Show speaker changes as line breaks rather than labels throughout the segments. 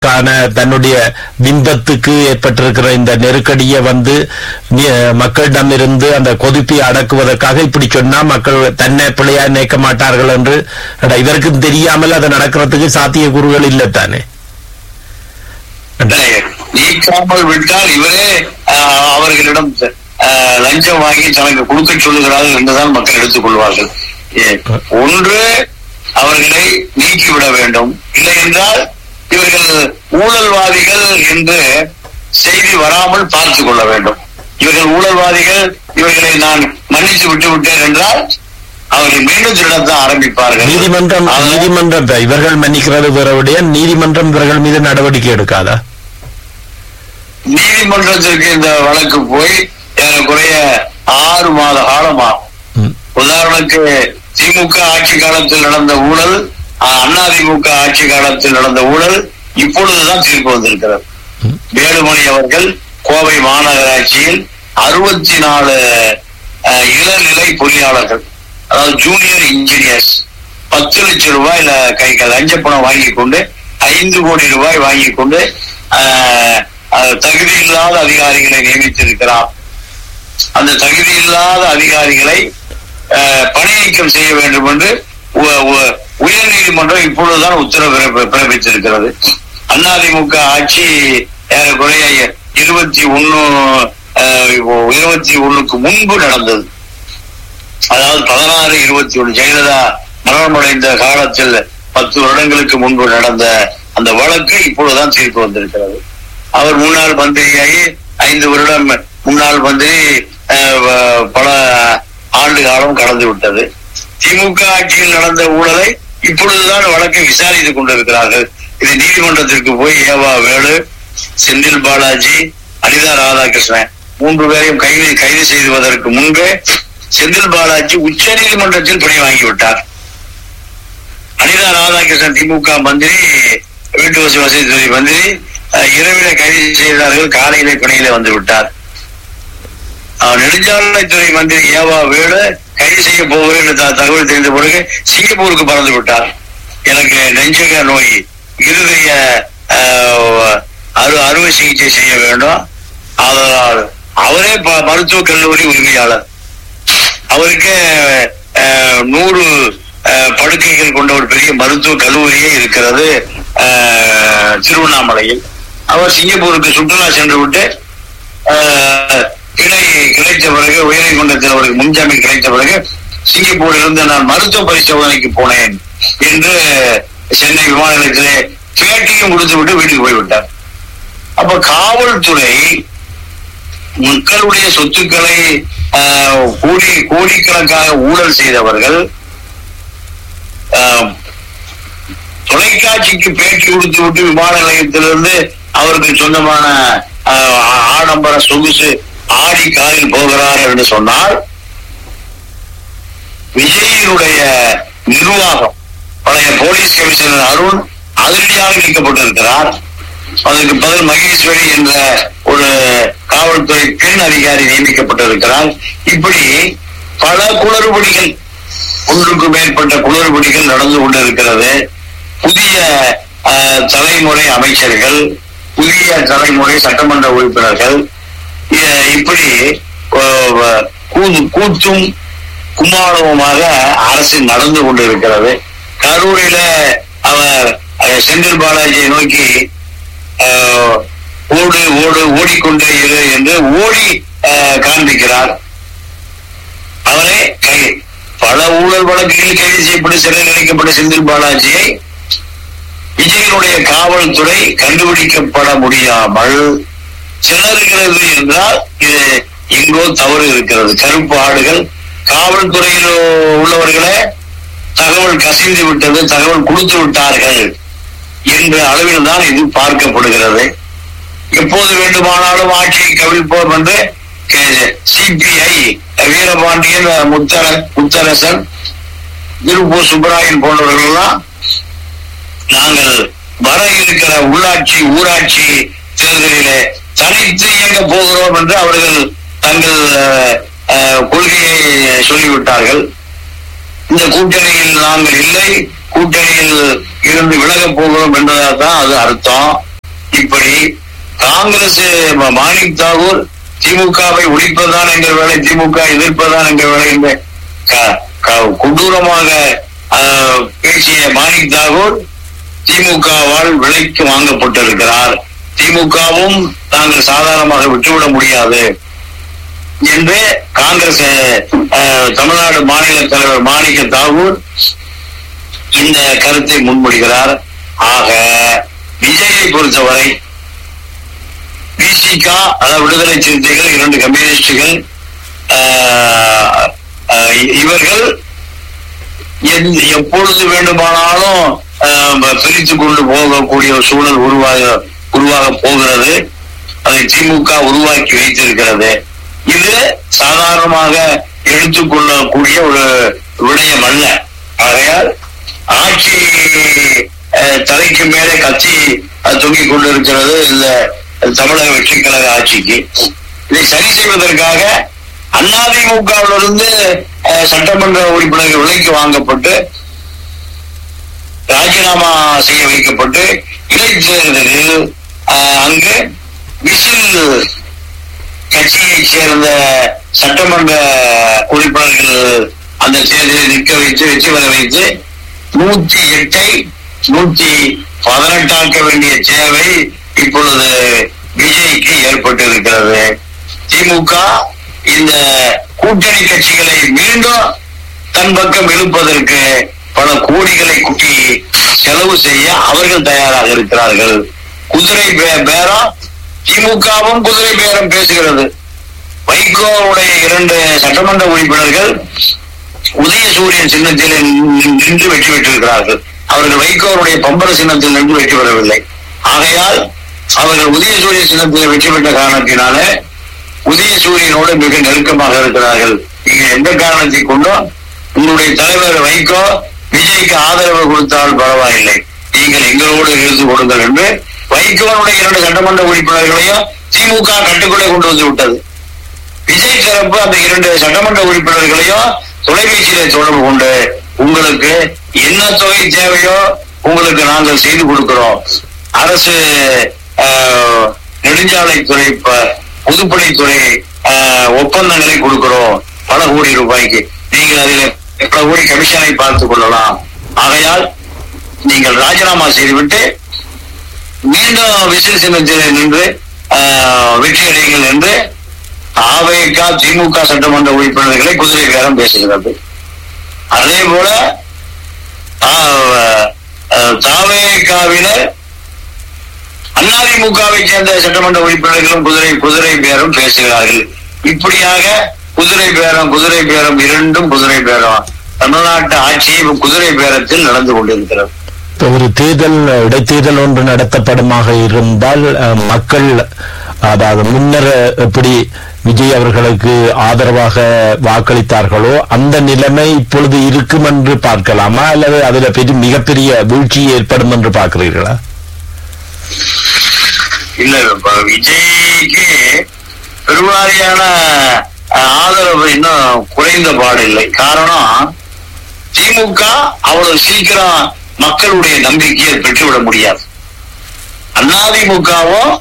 கான தன்னுடைய பிம்பத்துக்கு ஏற்பட்டிருக்கிற இந்த நெருக்கடியை வந்து நி- மக்களிடமிருந்து அந்த கொதிப்பை அடக்குவதற்காக இப்படி சொன்னா மக்கள் தன்னை பிழையா நினைக்க மாட்டார்கள் என்று அட, இவருக்கும் தெரியாமல் அது நடக்கிறதுக்கு சாத்தியக்கூறுகள் இல்லைத்தானே
நீக்காமல் விட்டால் இவரே ஆஹ், அவர்களிடம் ஆஹ், லஞ்சம் வாங்கி தனக்கு கொடுக்க சொல்லுகிறார்கள் என்றுதான் மக்கள் எடுத்துக் கொள்வார்கள் ஏ, ஒன்று அவர்களை நீக்கிவிட வேண்டும் இல்லை என்றால் இவர்கள் ஊழல்வாதிகள் என்று செய்தி வராமல் பார்த்துக் கொள்ள வேண்டும் இவர்கள் ஊழல்வாதிகள் இவர்களை நான் மன்னித்து விட்டு விட்டேன் என்றால் அவர்கள் மீண்டும் திருடத்தான் ஆரம்பிப்பார்கள்
நீதிமன்றம்
அதனால்
நீதிமன்றம் இவர்கள் மன்னிக்கிறது வேற விடயம் நீதிமன்றம் இவர்கள் மீது நடவடிக்கை எடுக்காதா
நீதிமன்றத்திற்கு இந்த வழக்கு போய் ஏறக்குறைய ஆறு மாத காலம் ஆகும்
ம்.
உதாரணத்துக்கு திமுக ஆட்சி காலத்தில் நடந்த ஊழல் அஹ், அதிமுக ஆட்சி காலத்தில் நடந்த ஊழல் இப்பொழுதுதான் தீர்ப்பு வந்திருக்கிறது
ம்.
வேலுமணி அவர்கள் கோவை மாநகராட்சியில் அறுபத்தி நாலு அஹ், இளநிலை பொறியாளர்கள் அதாவது ஜூனியர் இன்ஜினியர்ஸ் பத்து லட்சம் ரூபாய் கை லஞ்ச பணம் வாங்கி கொண்டு ஐந்து கோடி ரூபாய் வாங்கி கொண்டு அஹ், அஹ், தகுதி இல்லாத அதிகாரிகளை நியமித்திருக்கிறார் அந்த தகுதி இல்லாத அதிகாரிகளை அஹ், பணி நீக்கம் செய்ய வேண்டும் என்று உ- உ- உயர் நீதிமன்றம் இப்பொழுதுதான் உத்தரவு பிறப்பி- பிறப்பித்திருக்கிறது அதிமுக ஆட்சி ஏறக்குறைய இருபத்தி ஒன்னு இருபத்தி ஒண்ணுக்கு முன்பு நடந்தது அதாவது பதினாறு இருபத்தி ஒண்ணு ஜெயலலிதா மரணமடைந்த காலத்தில் பத்து வருடங்களுக்கு முன்பு நடந்த அந்த வழக்கு இப்பொழுதுதான் தீர்ப்பு வந்திருக்கிறது அவர் முன்னாள் மந்திரியாகி ஐந்து வருடம் முன்னாள் மந்திரி அஹ், வ- பல ஆண்டு காலம் கடந்து விட்டது திமுக ஆட்சியில் நடந்த ஊழலை இப்பொழுதுதான் வழக்கை விசாரித்துக் கொண்டிருக்கிறார்கள் இது நீதிமன்றத்திற்கு போய் ஏவா வேலு செந்தில் பாலாஜி அனிதா ராதாகிருஷ்ணன் மூன்று பேரையும் கைது கைது செய்வதற்கு முன்பே செந்தில் பாலாஜி உச்ச நீதிமன்றத்தில் பணி வாங்கிவிட்டார் அனிதா ராதாகிருஷ்ணன் திமுக மந்திரி வீட்டு வசதி வசதித்துறை மந்திரி அஹ், இரவில கைது செய்தார்கள் காலையிலே பணியில வந்து விட்டார் அஹ், நெடுஞ்சாலைத்துறை மந்திரி ஏவா வேலு கைது செய்ய போகிறேன் என்று த- தகவல் தெரிந்த பிறகு சிங்கப்பூருக்கு பறந்து விட்டார் எனக்கு நெஞ்சக நோய் இருதய அஹ், அறு அறுவை சிகிச்சை செய்ய வேண்டும் அதனால் அவரே ப- மருத்துவக் கல்லூரி உரிமையாளர் அவருக்கு அஹ், நூறு அஹ், படுக்கைகள் கொண்ட ஒரு பெரிய மருத்துவ கல்லூரியே இருக்கிறது அஹ், திருவண்ணாமலையில் அவர் சிங்கப்பூருக்கு சுற்றுலா சென்று விட்டு அஹ், கிளை கிடைத்த பிறகு உயர்நீதிமன்றத்தில் அவருக்கு முன்ஜாமீன் கிடைத்த பிறகு சிங்கப்பூரில் இருந்து நான் மருத்துவ பரிசோதனைக்கு போனேன் என்று சென்னை விமான நிலையத்திலே பேட்டியும் கொடுத்து விட்டு வீட்டுக்கு போய்விட்டார் அப்ப காவல்துறை மக்களுடைய சொத்துக்களை ஆஹ், கோடி கோடிக்கணக்காக ஊழல் செய்தவர்கள் ஆஹ், தொலைக்காட்சிக்கு பேட்டி கொடுத்து விட்டு விமான நிலையத்திலிருந்து அவருக்கு சொந்தமான ஆஹ், ஆடம்பர சொகுசு ஆடி காரில் போகிறார் என்று சொன்னால் விஜயினுடைய நிர்வாகம் பழைய போலீஸ் கமிஷனர் அருண் அதிரடியாக நீக்கப்பட்டிருக்கிறார் அதற்கு பதில் மகேஸ்வரி என்ற ஒரு காவல்துறை பெண் அதிகாரி நியமிக்கப்பட்டிருக்கிறார் இப்படி பல குளறுபடிகள் ஒன்றுக்கு மேற்பட்ட குளறுபடிகள் நடந்து கொண்டிருக்கிறது புதிய அஹ், தலைமுறை அமைச்சர்கள் புதிய தலைமுறை சட்டமன்ற உறுப்பினர்கள் இ- இப்படி அஹ், கூ- கூத்தும் கும்மாளவுமாக அரசு நடந்து கொண்டிருக்கிறது கரூரில அவர் அஹ், செந்தில் பாலாஜியை நோக்கி அஹ், ஓடு ஓடு ஓடிக்கொண்டே இரு என்று ஓடி அஹ், காண்பிக்கிறார் அவரே கை பல ஊழல் வழக்குகளில் கைது செய்யப்பட்டு சிறையில் அடைக்கப்பட்ட செந்தில் பாலாஜியை விஜயனுடைய காவல்துறை கண்டுபிடிக்கப்பட முடியாமல் சிலருகிறது என்றால் இது எங்கோ தவறு இருக்கிறது கருப்பு ஆடுகள் காவல்துறையில் உள்ளவர்களே தகவல் கசிந்து விட்டது தகவல் கொடுத்து விட்டார்கள் என்ற அளவில் தான் இது பார்க்கப்படுகிறது எப்போது வேண்டுமானாலும் ஆட்சியை கவிழ்ப்போம் என்று சிபிஐ வீரபாண்டியன் முத்தர முத்தரசன் திருப்பூர் சுப்பராயன் போன்றவர்கள் எல்லாம் நாங்கள் வர இருக்கிற உள்ளாட்சி ஊராட்சி தேர்தலிலே தனித்து இயங்க போகிறோம் என்று அவர்கள் தங்கள் அஹ், அஹ், கொள்கையை சொல்லிவிட்டார்கள் இந்த கூட்டணியில் நாங்கள் இல்லை கூட்டணியில் இருந்து விலகப் போகிறோம் என்பதாக தான் அது அர்த்தம் இப்படி காங்கிரஸ் ம- மாணிக் தாகூர் திமுகவை ஒழிப்பதுதான் எங்கள் வேலை திமுக எதிர்ப்பதுதான் எங்கள் வேலை என்று க- க- கொடூரமாக ஆஹ், பேசிய மாணிக் தாகூர் திமுகவால் விலைக்கு வாங்கப்பட்டிருக்கிறார் திமுகவும் தாங்கள் சாதாரணமாக விட்டுவிட முடியாது என்று காங்கிரஸ் அஹ், தமிழ்நாடு மாநில தலைவர் மாணிக்க தாகூர் இந்த கருத்தை முன்மொழிகிறார் ஆக விஜயை பொறுத்தவரை பிசிக அதாவது விடுதலை சிறுத்தைகள் இரண்டு கம்யூனிஸ்டுகள் ஆஹ், ஆஹ், இவர்கள் எந்த- எப்பொழுது வேண்டுமானாலும் பிரித்து கொண்டு போகக்கூடிய ஒரு சூழல் உருவாக உருவாக போகிறது அதை திமுக உருவாக்கி வைத்திருக்கிறது இது சாதாரணமாக எடுத்துக்கொள்ளக்கூடிய ஒரு விடயம் அல்ல ஆகையால் ஆட்சி அஹ், தலைக்கு மேலே கத்தி அஹ், தொங்கிக் கொண்டிருக்கிறது இந்த தமிழக வெற்றி கழக ஆட்சிக்கு இதை சரி செய்வதற்காக அதிமுகவிலிருந்து அஹ், சட்டமன்ற உறுப்பினர்கள் விலைக்கு வாங்கப்பட்டு ராஜினாமா செய்ய வைக்கப்பட்டு இடைத்தேர்தலில் அஹ், அங்கு விசில் கட்சியைச் சேர்ந்த சட்டமன்ற உறுப்பினர்கள் அந்த தேர்தலில் நிற்க வைத்து வெற்றி பெற வைத்து நூத்தி எட்டை நூத்தி பதினெட்டாக்க வேண்டிய தேவை இப்பொழுது விஜய்க்கு ஏற்பட்டிருக்கிறது திமுக இந்த கூட்டணி கட்சிகளை மீண்டும் தன் பக்கம் இழுப்பதற்கு பல கோடிகளை குட்டி செலவு செய்ய அவர்கள் தயாராக இருக்கிறார்கள் குதிரை பே- பேரம் திமுகவும் குதிரை பேரம் பேசுகிறது வைகோவுடைய இரண்டு சட்டமன்ற உறுப்பினர்கள் உதயசூரியன் சின்னத்தில் நின்- நின்று வெற்றி பெற்றிருக்கிறார்கள் அவர்கள் வைகோவுடைய பம்பர சின்னத்தில் நின்று வெற்றி பெறவில்லை ஆகையால் அவர்கள் உதயசூரிய சின்னத்தில் வெற்றி பெற்ற காரணத்தினாலே உதயசூரியனோடு மிக நெருக்கமாக இருக்கிறார்கள் நீங்க எந்த காரணத்தை கொண்டும் உங்களுடைய தலைவர் வைகோ விஜய்க்கு ஆதரவு கொடுத்தால் பரவாயில்லை நீங்கள் எங்களோடு இருந்து கொடுங்கள் என்று வைகோனுடைய இரண்டு சட்டமன்ற உறுப்பினர்களையும் திமுக கட்டுக்குள்ளே கொண்டு வந்து விட்டது விஜய் தரப்பு அந்த இரண்டு சட்டமன்ற உறுப்பினர்களையும் தொலைபேசியில தொடர்பு கொண்டு உங்களுக்கு என்ன தொகை தேவையோ உங்களுக்கு நாங்கள் செய்து கொடுக்கிறோம் அரசு ஆஹ், நெடுஞ்சாலைத்துறை ப- பொதுப்பணித்துறை ஆஹ், ஒப்பந்தங்களை கொடுக்கிறோம் பல கோடி ரூபாய்க்கு நீங்கள் அதில் பல கோடி கமிஷனை பார்த்துக் கொள்ளலாம் ஆகையால் நீங்கள் ராஜினாமா செய்துவிட்டு மீண்டும் விசில் சின்னத்தில் நின்று ஆஹ், வெற்றி அடையுங்கள் என்று ஆவேகா திமுக சட்டமன்ற உறுப்பினர்களை குதிரை பேரம் பேசுகிறது அதே போல தாவேகாவினர் அதிமுகவை சேர்ந்த சட்டமன்ற உறுப்பினர்களும் குதிரை குதிரை பேரம் பேசுகிறார்கள் இப்படியாக குதிரை பேரம் குதிரை பேரம் இரண்டும் குதிரை பேரம் தமிழ்நாட்டு ஆட்சி குதிரை பேரத்தில் நடந்து கொண்டிருக்கிறது
இப்ப ஒரு தேர்தல் இடைத்தேர்தல் ஒன்று நடத்தப்படுமாக இருந்தால் அஹ், மக்கள் அதாவது முன்னர் எப்படி விஜய் அவர்களுக்கு ஆதரவாக வாக்களித்தார்களோ அந்த நிலைமை இப்பொழுது இருக்கும் என்று பார்க்கலாமா அல்லது அதுல பெரிய மிகப்பெரிய வீழ்ச்சி ஏற்படும் என்று பார்க்கிறீர்களா
இல்ல இப்ப விஜய்க்கு பெருவாரியான அஹ், ஆதரவு இன்னும் குறைந்த பாடில்லை காரணம் திமுக அவ்வளவு சீக்கிரம் மக்களுடைய நம்பிக்கையை பெற்றுவிட முடியாது அதிமுகவும்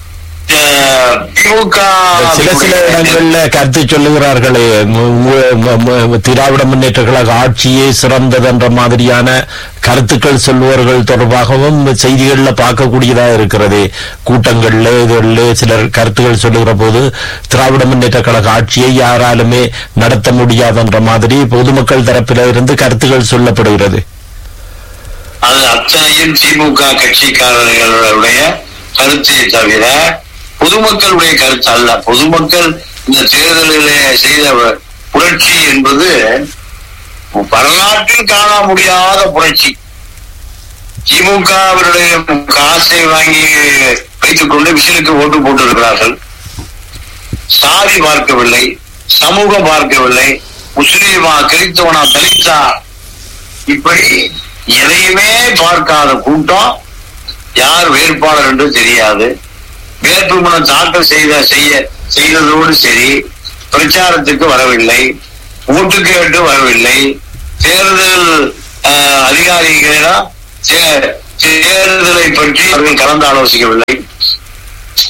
திமுக
சில சில இடங்கள்ல கருத்து சொல்லுகிறார்களே மு- மு- மு- திராவிட முன்னேற்ற கழக ஆட்சியே சிறந்தது என்ற மாதிரியான கருத்துக்கள் சொல்லுவர்கள் தொடர்பாகவும் செய்திகள்ல பார்க்கக்கூடியதா இருக்கிறது கூட்டங்கள்ல இதுல சிலர் கருத்துக்கள் சொல்லுகிற போது திராவிட முன்னேற்ற கழக ஆட்சியை யாராலுமே நடத்த முடியாது என்ற மாதிரி பொதுமக்கள் தரப்பில இருந்து கருத்துக்கள் சொல்லப்படுகிறது
அது அத்தனையும் திமுக கட்சிக்காரர்களுடைய கருத்தை தவிர பொதுமக்களுடைய கருத்து அல்ல பொதுமக்கள் இந்த தேர்தலிலே செய்த புரட்சி என்பது வரலாற்றில் காண முடியாத புரட்சி திமுகவினுடைய காசை வாங்கி வைத்துக் கொண்டு விசிலுக்கு ஓட்டு போட்டிருக்கிறார்கள் சாதி பார்க்கவில்லை சமூகம் பார்க்கவில்லை முஸ்லீமா கிறிஸ்தவனா தலித்தா இப்படி எதையுமே பார்க்காத கூட்டம் யார் வேட்பாளர் என்று தெரியாது வேட்புமனு தாக்கல் செய்த செய்ய செய்ததோடு சரி பிரச்சாரத்துக்கு வரவில்லை ஓட்டு கேட்டு வரவில்லை தேர்தல் ஆஹ், அதிகாரிகளிடம் தே- தேர்தலை பற்றி அவர்கள் கலந்து ஆலோசிக்கவில்லை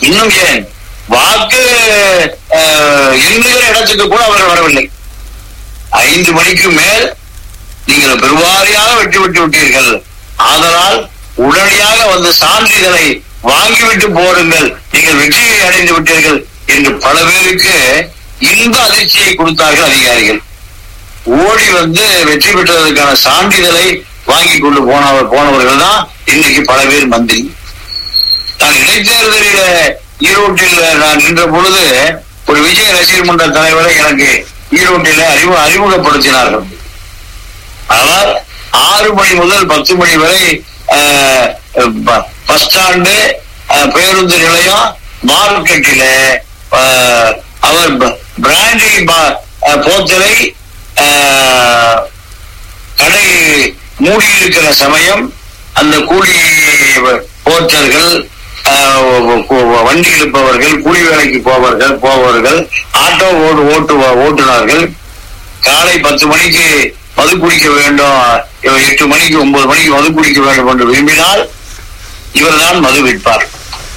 இன்னும் ஏன் வாக்கு அஹ், எண்ணுகிற இடத்துக்கு கூட அவர் வரவில்லை ஐந்து மணிக்கு மேல் நீங்கள் பெருவாரியாக வெற்றி பெற்று விட்டீர்கள் ஆதலால் உடனடியாக வந்து சான்றிதழை வாங்கிவிட்டு போருங்கள் நீங்கள் வெற்றியை அடைந்து விட்டீர்கள் என்று பல பேருக்கு இந்த அதிர்ச்சியை கொடுத்தார்கள் அதிகாரிகள் ஓடி வந்து வெற்றி பெற்றதற்கான சான்றிதழை வாங்கி கொண்டு போனவர் போனவர்கள் தான் இன்னைக்கு பல பேர் மந்திரி நான் இடைத்தேர்தலில ஈரோட்டில் நான் நின்ற பொழுது ஒரு விஜய் ரசிகர் மன்ற தலைவரை எனக்கு ஈரோட்டில அறிமு அறிமுகப்படுத்தினார்கள் ஆனால் ஆறு மணி முதல் பத்து மணி வரை அஹ், ப- பஸ் ஸ்டாண்டு அஹ், பேருந்து நிலையம் மார்க்கெட்டில அஹ், அவர் ப- பிராண்டி ப- அஹ், போத்தலை அஹ், கடை மூடி இருக்கிற சமயம் அந்த கூலி போர்ட்டர்கள் ஆஹ், வண்டி இழுப்பவர்கள் கூலி வேலைக்கு போவர்கள் போவர்கள் ஆட்டோ ஓட்டு ஓட்டு ஓட்டுநர்கள் காலை பத்து மணிக்கு மது குடிக்க வேண்டும் இவர் எட்டு மணிக்கு ஒன்பது மணிக்கு மது குடிக்க வேண்டும் என்று விரும்பினால் இவர்தான் மது விற்பார்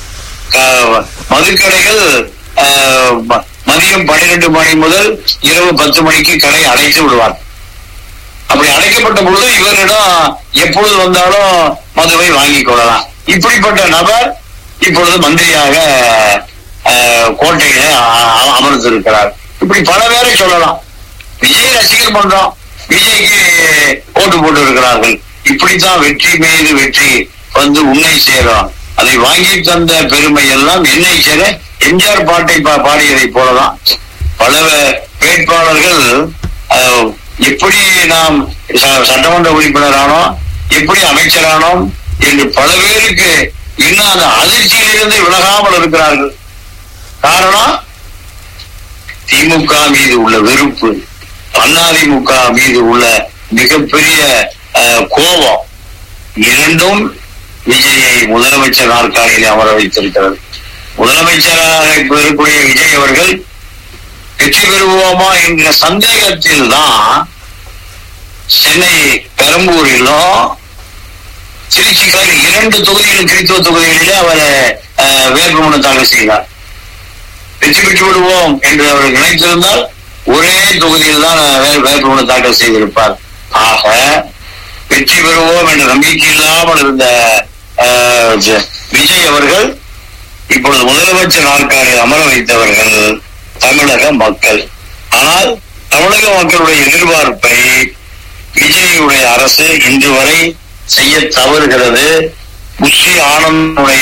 க- மதுக்கடைகள் ஆஹ், ம- மதியம் பன்னிரண்டு மணி முதல் இரவு பத்து மணிக்கு கடை அடைத்து விடுவார் அப்படி அடைக்கப்பட்ட பொழுது இவரிடம் எப்பொழுது வந்தாலும் மதுவை வாங்கிக் கொள்ளலாம் இப்படிப்பட்ட நபர் இப்பொழுது மந்திரியாக ஆஹ், கோட்டையில அ- அ- அமர்ந்திருக்கிறார் இப்படி பல பேரை சொல்லலாம் விஜய் ரசிகர் மன்றம் விஜய்க்கு ஓட்டு போட்டு இருக்கிறார்கள் இப்படித்தான் வெற்றி மீது வெற்றி வந்து உன்னை சேரும் அதை வாங்கி தந்த பெருமை எல்லாம் என்னை சேர எம்ஜிஆர் பாட்டை பா- பாடியதை போலதான் பல வேட்பாளர்கள் அஹ், எப்படி நாம் ச- சட்டமன்ற உறுப்பினரானோ எப்படி அமைச்சரானோம் என்று பல பேருக்கு இன்னும் அந்த அதிர்ச்சியிலிருந்து விலகாமல் இருக்கிறார்கள் காரணம் திமுக மீது உள்ள வெறுப்பு அதிமுக மீது உள்ள மிகப்பெரிய அஹ், கோபம் இரண்டும் விஜயை முதலமைச்சர் நாற்காலியில் அமர வைத்திருக்கிறது முதலமைச்சராக இப்ப இருக்கக்கூடிய விஜய் அவர்கள் வெற்றி பெறுவோமா என்கிற சந்தேகத்தில் தான் சென்னை பெரம்பூரிலும் திருச்சிக்காயில் இரண்டு தொகுதிகள் கிறித்துவ தொகுதிகளிலே அவர் அஹ், வேட்புமனு தாக்கல் செய்தார் வெற்றி பெற்று விடுவோம் என்று அவர் நினைத்திருந்தால் ஒரே தொகுதியில் தான் வே- வேட்புமனு தாக்கல் செய்திருப்பார் ஆக வெற்றி பெறுவோம் என்ற நம்பிக்கை இல்லாமல் இருந்த அஹ், ஜ- விஜய் அவர்கள் இப்பொழுது முதலமைச்சர் நாற்காலில் அமர வைத்தவர்கள் தமிழக மக்கள் ஆனால் தமிழக மக்களுடைய எதிர்பார்ப்பை விஜயுடைய அரசு இன்று வரை செய்ய தவறுகிறது புஷி ஆனந்துடைய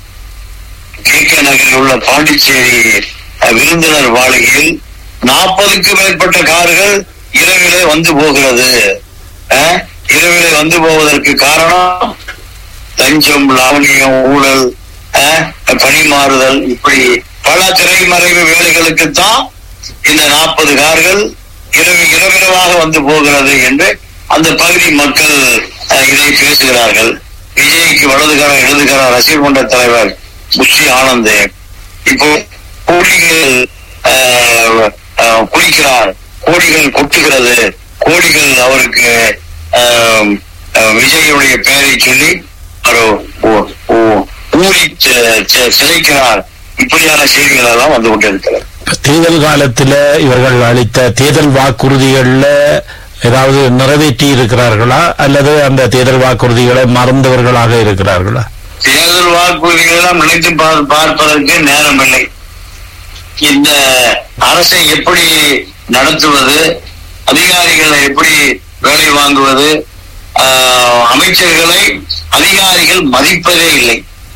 கே கே நகரில் உள்ள பாண்டிச்சேரி அஹ், விருந்தினர் மாளிகையில் நாற்பதுக்கு மேற்பட்ட கார்கள் இரவிலே வந்து போகிறது அஹ், இரவிலே வந்து போவதற்கு காரணம் லஞ்சம் லாவணியம் ஊழல் அஹ், பணிமாறுதல் இப்படி பல திரைமறைவு வேலைகளுக்கு தான் இந்த நாற்பது கார்கள் இரவு இரவிரவாக வந்து போகிறது என்று அந்த பகுதி மக்கள் அஹ், இதை பேசுகிறார்கள் விஜய்க்கு வலதுகார இடதுகார ரசிகர் மன்ற தலைவர் புஷி ஆனந்த் இப்போ கோடிகள் அஹ், அஹ், குளிக்கிறார் கோடிகள் கொட்டுகிறது கோடிகள் அவருக்கு அஹ், அஹ், விஜயுடைய பெயரை சொல்லி அவர் ஊ- ஊ- ஊறி சி- சி- சிதைக்கிறார் இப்படியான செய்திகள் எல்லாம் வந்து கொண்டிருக்கிறது
தேர்தல் காலத்துல இவர்கள் அளித்த தேர்தல் வாக்குறுதிகள்ல ஏதாவது நிறைவேற்றி இருக்கிறார்களா அல்லது அந்த தேர்தல் வாக்குறுதிகளை மறந்தவர்களாக இருக்கிறார்களா
தேர்தல் வாக்குறுதிகள் எல்லாம் நினைத்து பார்- பார்ப்பதற்கு நேரமில்லை இந்த அரசை எப்படி நடத்துவது அதிகாரிகளை எப்படி வேலை வாங்குவது ஆஹ், அமைச்சர்களை அதிகாரிகள் மதிப்பதே இல்லை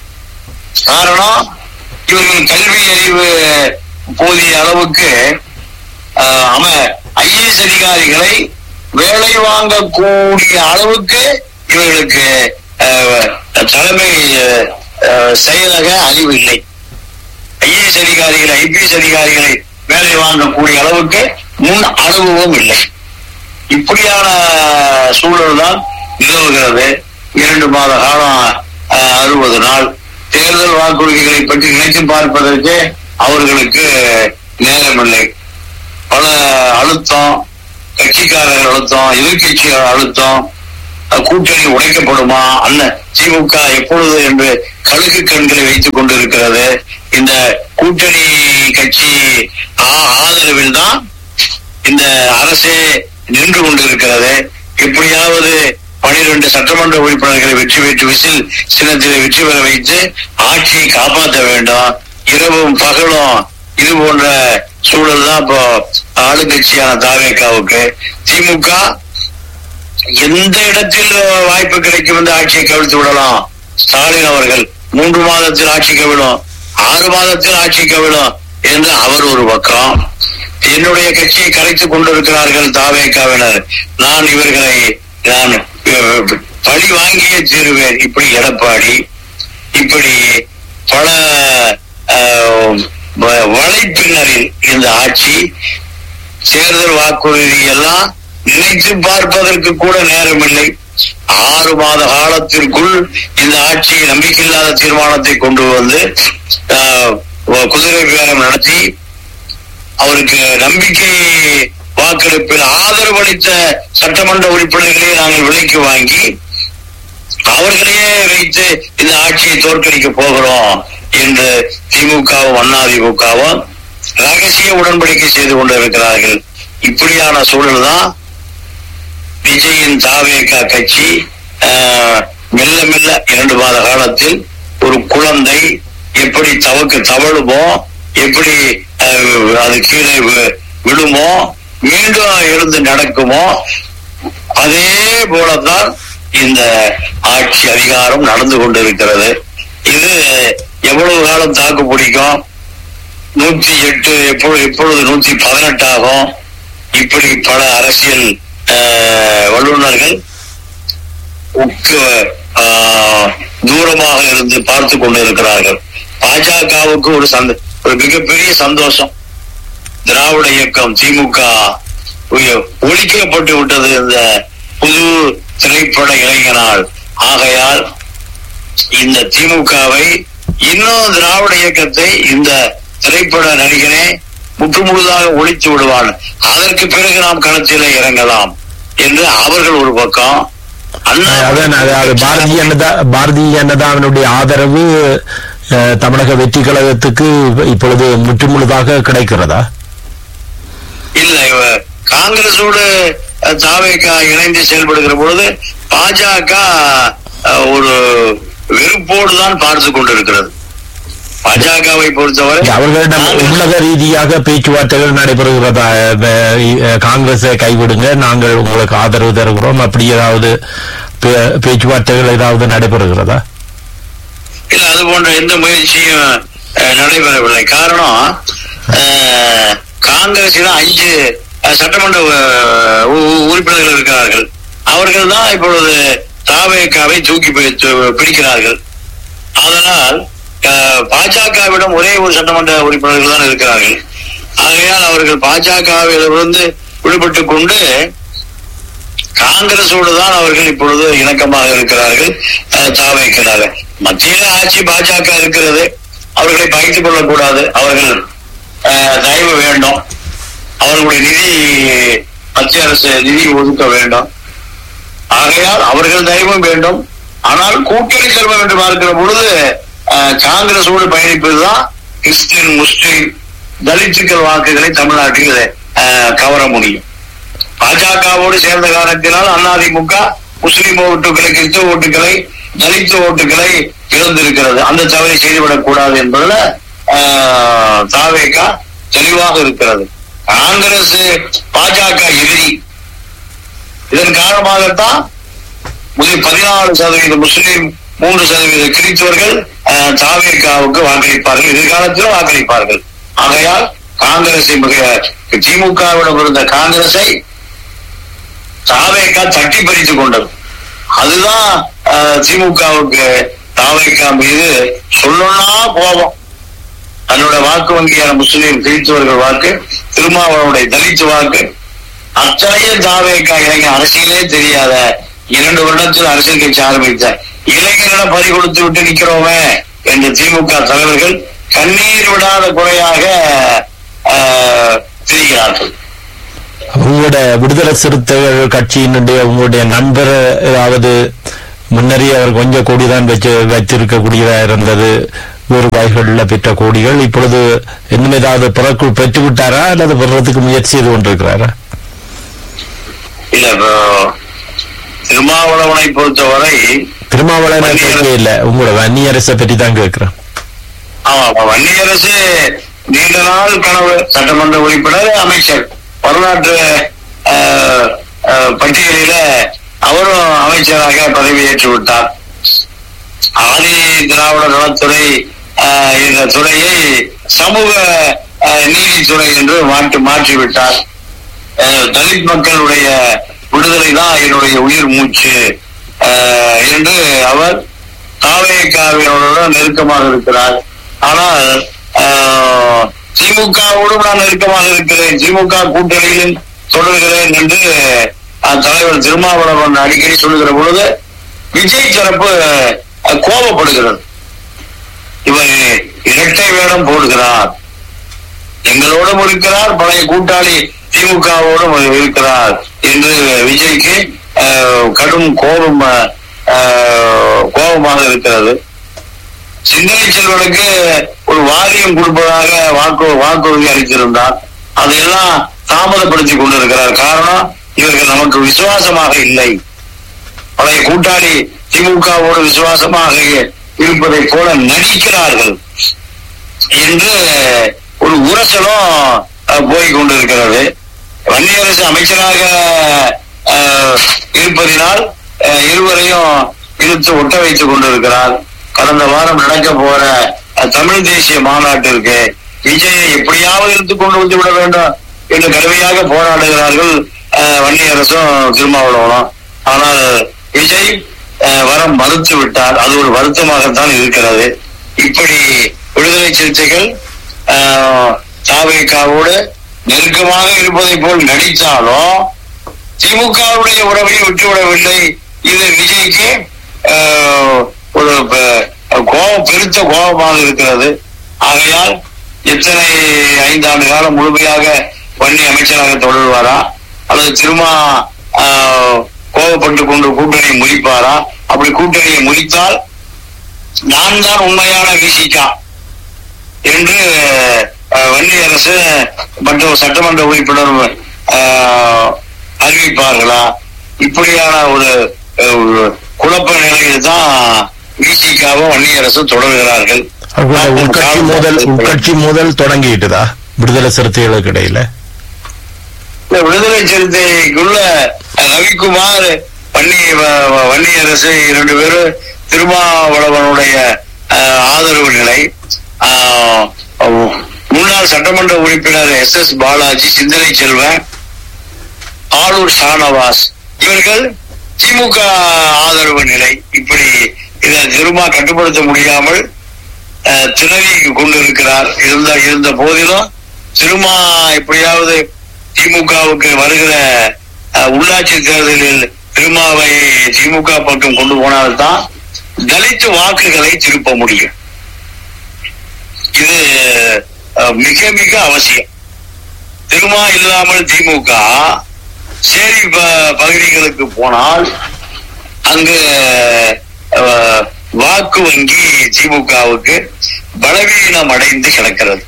காரணம் இவர்கள் கல்வி அறிவு போதிய அளவுக்கு ஆஹ், அவ ஐஏஎஸ் அதிகாரிகளை வேலை வாங்கக்கூடிய அளவுக்கு இவர்களுக்கு ஆஹ், தலைமை ஆஹ், செயலக அறிவு இல்லை ஐஏஎஸ் அதிகாரிகளை ஐபிஎஸ் அதிகாரிகளை வேலை வாங்கக்கூடிய அளவுக்கு முன் அனுபவம் இல்லை இப்படியான சூழல் தான் நிலவுகிறது இரண்டு மாத காலம் அஹ், அறுபது நாள் தேர்தல் வாக்குறுதிகளை பற்றி நினைத்து பார்ப்பதற்கு அவர்களுக்கு நேரமில்லை பல அழுத்தம் கட்சிக்காரர்கள் அழுத்தம் எதிர்கட்சிகள் அழுத்தம் அஹ், கூட்டணி உடைக்கப்படுமா அண்ணன் திமுக எப்பொழுது என்று கழுகு கண்களை வைத்துக் கொண்டிருக்கிறது இந்த கூட்டணி கட்சி ஆ- ஆதரவில் தான் இந்த அரசே நின்று கொண்டிருக்கிறது எப்படியாவது பனிரெண்டு சட்டமன்ற உறுப்பினர்களை வெற்றி பெற்று விசில் சின்னத்திலே வெற்றி பெற வைத்து ஆட்சியை காப்பாற்ற வேண்டும் இரவும் பகலும் இது போன்ற சூழல் தான் இப்போ ஆளுங்கட்சியான தாவேக்காவுக்கு திமுக எந்த இடத்தில் வாய்ப்பு கிடைக்கும் என்று ஆட்சியை கவிழ்த்து விடலாம் ஸ்டாலின் அவர்கள் மூன்று மாதத்தில் ஆட்சி கவிழும் ஆறு மாதத்தில் ஆட்சி கவிழும் என்று அவர் ஒரு பக்கம் என்னுடைய கட்சியை கலைத்துக் கொண்டிருக்கிறார்கள் தாவேக்காவினர் நான் இவர்களை நான் அஹ், பழி வாங்கியே தீருவேன் இப்படி எடப்பாடி இப்படி பல அஹ், வ- வலைப்பின்னரில் இந்த ஆட்சி தேர்தல் வாக்குறுதி எல்லாம் நினைத்து பார்ப்பதற்கு கூட நேரமில்லை ஆறு மாத காலத்திற்குள் இந்த ஆட்சி நம்பிக்கையில்லாத தீர்மானத்தை கொண்டு வந்து ஆஹ், குதிரை பேரம் நடத்தி அவருக்கு நம்பிக்கை வாக்கெடுப்பில் ஆதரவளித்த சட்டமன்ற உறுப்பினர்களை நாங்கள் விலைக்கு வாங்கி அவர்களையே வைத்து இந்த ஆட்சியை தோற்கடிக்க போகிறோம் என்று திமுகவும் அதிமுகவும் ரகசிய உடன்படிக்கை செய்து கொண்டிருக்கிறார்கள் இப்படியான சூழல் தான் விஜயின் தாவேகா கட்சி ஆஹ், மெல்ல மெல்ல இரண்டு மாத காலத்தில் ஒரு குழந்தை எப்படி தவக்கு தவழுமோ எப்படி ஆஹ், அது கீழே வி- விழுமோ மீண்டும் எழுந்து நடக்குமோ அதே போலதான் இந்த ஆட்சி அதிகாரம் நடந்து கொண்டிருக்கிறது இது எவ்வளவு காலம் தாக்கு பிடிக்கும் நூத்தி எட்டு எப்பொழுது எப்பொழுது நூத்தி பதினெட்டு ஆகும் இப்படி பல அரசியல் ஆஹ், வல்லுநர்கள் உக்கு ஆஹ், தூரமாக இருந்து பார்த்து கொண்டிருக்கிறார்கள் பாஜகவுக்கு ஒரு சந்த ஒரு மிகப்பெரிய சந்தோஷம் திராவிட இயக்கம் திமுக ஒ- ஒழிக்கப்பட்டு விட்டது இந்த புது திரைப்பட இளைஞனால் ஆகையால் இந்த திமுகவை இன்னும் திராவிட இயக்கத்தை இந்த திரைப்பட நடிகனே முற்றுமுழுதாக ஒழித்து விடுவான் அதற்கு பிறகு நாம் களத்திலே இறங்கலாம் என்று அவர்கள் ஒரு பக்கம் அண்ணா
அதான் அதாவது பாரதிய ஜனதா பாரதிய ஜனதாவினுடைய ஆதரவு அஹ், தமிழக வெற்றி கழகத்துக்கு இப்பொழுது முற்றுமுழுதாக கிடைக்கிறதா
இல்ல இவ காங்கிரஸோடு அஹ், தாவேகா இணைந்து செயல்படுகிற பொழுது பாஜக அஹ், ஒரு வெறுப்போடு தான் பார்த்து கொண்டிருக்கிறது பாஜகவை பொறுத்தவரை
அவர்களிடம்
காங்கிரஸ்
உலக ரீதியாக பேச்சுவார்த்தைகள் நடைபெறுகிறதா அஹ், காங்கிரஸை கைவிடுங்க நாங்கள் உங்களுக்கு ஆதரவு தருகிறோம் அப்படி ஏதாவது பே- பேச்சுவார்த்தைகள் ஏதாவது நடைபெறுகிறதா
இல்ல அது போன்ற எந்த முயற்சியும் அஹ், நடைபெறவில்லை காரணம் அஹ், காங்கிரஸில் அஞ்சு அஹ், சட்டமன்ற அஹ், உ- உ- உறுப்பினர்கள் இருக்கிறார்கள் அவர்கள் தான் இப்பொழுது தாவேக்காவை தூக்கி பி- து- பிடிக்கிறார்கள் அதனால் அஹ், பாஜகவிடம் ஒரே ஒரு சட்டமன்ற உறுப்பினர்கள் தான் இருக்கிறார்கள் ஆகையால் அவர்கள் பாஜகவிலிருந்து விடுபட்டுக் கொண்டு காங்கிரஸோடு தான் அவர்கள் இப்பொழுது இணக்கமாக இருக்கிறார்கள் அஹ், தாவைக்கிறாங்க மத்தியில ஆட்சி பாஜக இருக்கிறது அவர்களை பகைத்துக் கொள்ளக்கூடாது அவர்கள் அஹ், தயவு வேண்டும் அவர்களுடைய நிதி மத்திய அரசு நிதி ஒதுக்க வேண்டும் ஆகையால் அவர்கள் தயவும் வேண்டும் ஆனால் கூட்டணி செல்வம் என்று பார்க்கிற பொழுது அஹ், காங்கிரஸோடு பயணிப்பதுதான் கிறிஸ்டின் முஸ்லிம் தலித்துக்கள் வாக்குகளை தமிழ்நாட்டில் அஹ், கவர முடியும் பாஜகவோடு சேர்ந்த காரணத்தினால் அதிமுக முஸ்லிம் ஓட்டுகளை கிறிஸ்தவ ஓட்டுகளை தலித்து ஓட்டுகளை இழந்திருக்கிறது அந்த தவறை செய்துவிடக் கூடாது என்பதுல ஆஹ், தாவேகா தெளிவாக இருக்கிறது காங்கிரஸ் பாஜக எதிரி இதன் காரணமாகத்தான் முதல் பதினாலு சதவீத முஸ்லிம் மூன்று சதவீத கிறிஸ்தவர்கள் ஆஹ், தாவேகாவுக்கு வாக்களிப்பார்கள் எதிர்காலத்திலும் வாக்களிப்பார்கள் ஆகையால் காங்கிரஸை மிக திமுகவிடம் இருந்த காங்கிரஸை தாவேக்கா தட்டி பறித்துக் கொண்டது அதுதான் ஆஹ், திமுகவுக்கு தாவேக்கா மீது சொல்லணும்னா கோபம் தன்னோட வாக்கு வங்கியான முஸ்லீம் கிறிஸ்தவர்கள் வாக்கு திருமாவளவுடைய தலித் வாக்கு அத்தனையும் தாவேக்கா இளைஞர் அரசியலே தெரியாத இரண்டு வருடத்தில் அரசியல் கட்சி ஆரம்பித்த இளைஞரிடம் பறி கொடுத்து விட்டு நிக்கிறோமே என்று திமுக தலைவர்கள் கண்ணீர் விடாத குறையாக ஆஹ், திரிகிறார்கள்
உங்களோட விடுதலை சிறுத்தைகள் கட்சியினுடைய உங்களுடைய நண்பர் ஏதாவது முன்னரே அவர் கொஞ்சம் கோடிதான் வச்சு வைத்திருக்கக்கூடியதா இருந்தது வேறு வாய்களில் பெற்ற கோடிகள் இப்பொழுது இன்னும் ஏதாவது பிறகு பெற்று விட்டாரா அல்லது பெறறதுக்கு முயற்சி செய்து கொண்டிருக்கிறாரா
இல்ல இப்போ திருமாவளவனை பொறுத்தவரை
திருமாவளவனை
வன்னியரசு.
கேட்கவே இல்லை உங்களோட வன்னியரசை பற்றி தான் கேட்கிறேன்
ஆமா ஆமா. வன்னியரசு நீண்ட நாள் கனவு சட்டமன்ற உறுப்பினர் அமைச்சர் வரலாற்று ஆஹ், ஆஹ், பட்டியலில அவரும் அமைச்சராக பதவியேற்று விட்டார் ஆதி திராவிட நலத்துறை ஆஹ், என்ற துறையை சமூக ஆஹ், நீதித்துறை என்று மாற்றி மாற்றி விட்டார் ஆஹ், தலித் மக்களுடைய விடுதலை தான் என்னுடைய உயிர் மூச்சு ஆஹ், என்று அவர் தாவேக்காவினருடன் நெருக்கமாக இருக்கிறார் ஆனால் ஆஹ், திமுகவோடும் நான் நெருக்கமாக இருக்கிறேன் திமுக கூட்டணியிலும் தொடர்கிறேன் என்று அஹ், தலைவர் திருமாவளவன் அடிக்கடி சொல்லுகிற பொழுது விஜய் தரப்பு அஹ், கோபப்படுகிறது இவர் இரட்டை வேடம் போடுகிறார் எங்களோடும் இருக்கிறார் பழைய கூட்டாளி திமுகவோடும் இருக்கிறார் என்று விஜய்க்கு அஹ், கடும் கோபம் அஹ், கோபமாக இருக்கிறது சிந்தனை செல்வனுக்கு ஒரு வாரியம் கொடுப்பதாக வாக்கு வாக்குறுதி அளித்திருந்தார் அதையெல்லாம் தாமதப்படுத்தி கொண்டிருக்கிறார் காரணம் இவர்கள் நமக்கு விசுவாசமாக இல்லை பழைய கூட்டாளி திமுகவோடு விசுவாசமாக இருப்பதை போல நடிக்கிறார்கள் என்று ஒரு உரசலும் அஹ், போய் கொண்டிருக்கிறது வன்னியரசு அமைச்சராக அஹ், இருப்பதினால் அஹ், இருவரையும் இழுத்து ஒட்ட வைத்துக் கொண்டிருக்கிறார் கடந்த வாரம் நடக்க போற அஹ், தமிழ் தேசிய மாநாட்டிற்கு விஜயை எப்படியாவது இழுத்து கொண்டு வந்து விட வேண்டும் என்று கடுமையாக போராடுகிறார்கள் அஹ், வன்னியரசும் திருமாவளவனும் ஆனால் விஜய் அஹ், வர மறுத்து விட்டார் அது ஒரு வருத்தமாகத்தான் இருக்கிறது இப்படி விடுதலை சிறுத்தைகள் தாவேக்காவோடு நெருக்கமாக இருப்பதை போல் நடித்தாலும் திமுகவுடைய உறவை விட்டுவிடவில்லை இது விஜய்க்கு ஆஹ், ஒரு ப- கோபம் பெருத்த கோபமாக இருக்கிறது ஆகையால் எத்தனை ஐந்தாண்டு காலம் முழுமையாக வன்னி அமைச்சராக தொடர்வாரா அல்லது திரும்ப ஆஹ், கோபப்பட்டு கொண்டு கூட்டணியை முடிப்பாரா அப்படி கூட்டணியை முடித்தால் நான் தான் உண்மையான விசிகா என்று அஹ், வன்னி அரசு மற்றும் சட்டமன்ற உறுப்பினர் அஹ், அறிவிப்பார்களா இப்படியான ஒரு அஹ், ஒரு குழப்ப நிலையில் தான் விசிகாவும் வன்னி அரசும் தொடர்கிறார்கள்
அவர்களோட உட்கட்சி மோதல் உட்கட்சி மோதல் தொடங்கிட்டுதா விடுதலை சிறுத்தைகளுக்கு இடையில
இந்த விடுதலை சிறுத்தைக்குள்ள ரவிக்குமார் வன்னி வ- வ- வன்னி அரசு இரண்டு பேரும் திருமாவளவனுடைய அஹ், ஆதரவு நிலை ஆஹ், அஹ், முன்னாள் சட்டமன்ற உறுப்பினர் எஸ் எஸ் பாலாஜி சிந்தனை செல்வன் ஆளூர் ஷானவாஸ் இவர்கள் திமுக ஆதரவு நிலை இப்படி இதை திரும்ப கட்டுப்படுத்த முடியாமல் அஹ், திணறி கொண்டிருக்கிறார் இருந்த இருந்த போதிலும் திருமா எப்படியாவது திமுகவுக்கு வருகிற அஹ், உள்ளாட்சி தேர்தலில் திருமாவை திமுக பக்கம் கொண்டு போனால்தான் தலித் வாக்குகளை திருப்ப முடியும் இது அஹ், மிக மிக அவசியம் திருமா இல்லாமல் திமுக சேரி ப- பகுதிகளுக்கு போனால் அங்கு அஹ், வாக்கு வங்கி திமுகவுக்கு பலவீனம் அடைந்து கிடக்கிறது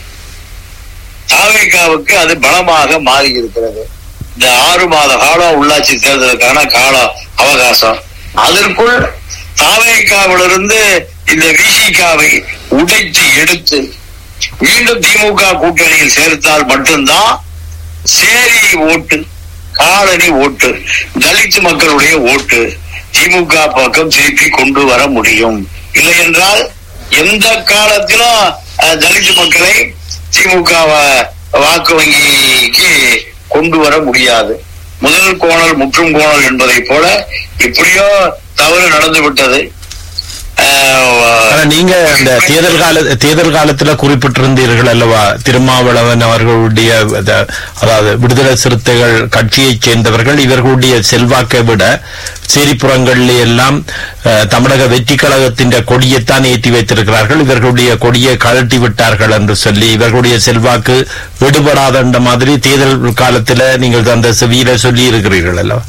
தாவேகாவுக்கு அது பலமாக மாறி இருக்கிறது இந்த ஆறு மாத காலம் உள்ளாட்சி தேர்தலுக்கான கால அவகாசம் அதற்குள் தாவேகாவிலிருந்து இந்த விசிகாவை உடைத்து எடுத்து மீண்டும் திமுக கூட்டணியில் சேர்த்தால் மட்டும்தான் சேரி ஓட்டு காலனி ஓட்டு தலித் மக்களுடைய ஓட்டு திமுக பக்கம் திருப்பி கொண்டு வர முடியும் இல்லை என்றால் எந்த காலத்திலும் அஹ், தலித் மக்களை திமுக வ- வாக்கு வங்கிக்கு கொண்டு வர முடியாது முதல் கோணல் முற்றும் கோணல் என்பதை போல எப்படியோ தவறு நடந்து விட்டது அஹ்,
ஆனா நீங்க இந்த தேர்தல் கால தேர்தல் காலத்துல குறிப்பிட்டிருந்தீர்கள் அல்லவா திருமாவளவன் அவர்களுடைய அத- அதாவது விடுதலை சிறுத்தைகள் கட்சியைச் சேர்ந்தவர்கள் இவர்களுடைய செல்வாக்கை விட சேரிப்புறங்களில் எல்லாம் அஹ், தமிழக வெற்றி கழகத்தின் கொடியைத்தான் ஏற்றி வைத்திருக்கிறார்கள் இவர்களுடைய கொடியை கழட்டி விட்டார்கள் என்று சொல்லி இவர்களுடைய செல்வாக்கு விடுபடாத என்ற மாதிரி தேர்தல் காலத்துல நீங்கள் அந்த செவியில சொல்லி இருக்கிறீர்கள் அல்லவா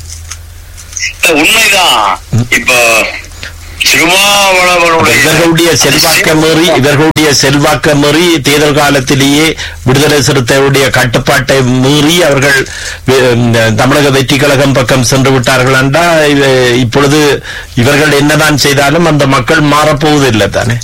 உண்மைதான் இப்போ திருமாவளவனுடைய
இவர்களுடைய செல்வாக்க மீறி இவர்களுடைய செல்வாக்க மீறி தேர்தல் காலத்திலேயே விடுதலை சிறுத்தைகளுடைய கட்டுப்பாட்டை மீறி அவர்கள் வி- இந்த தமிழக வெற்றி கழகம் பக்கம் சென்று விட்டார்கள் என்றால் இவ- இப்பொழுது இவர்கள் என்னதான் செய்தாலும் அந்த மக்கள் மாறப்போவதில்லை தானே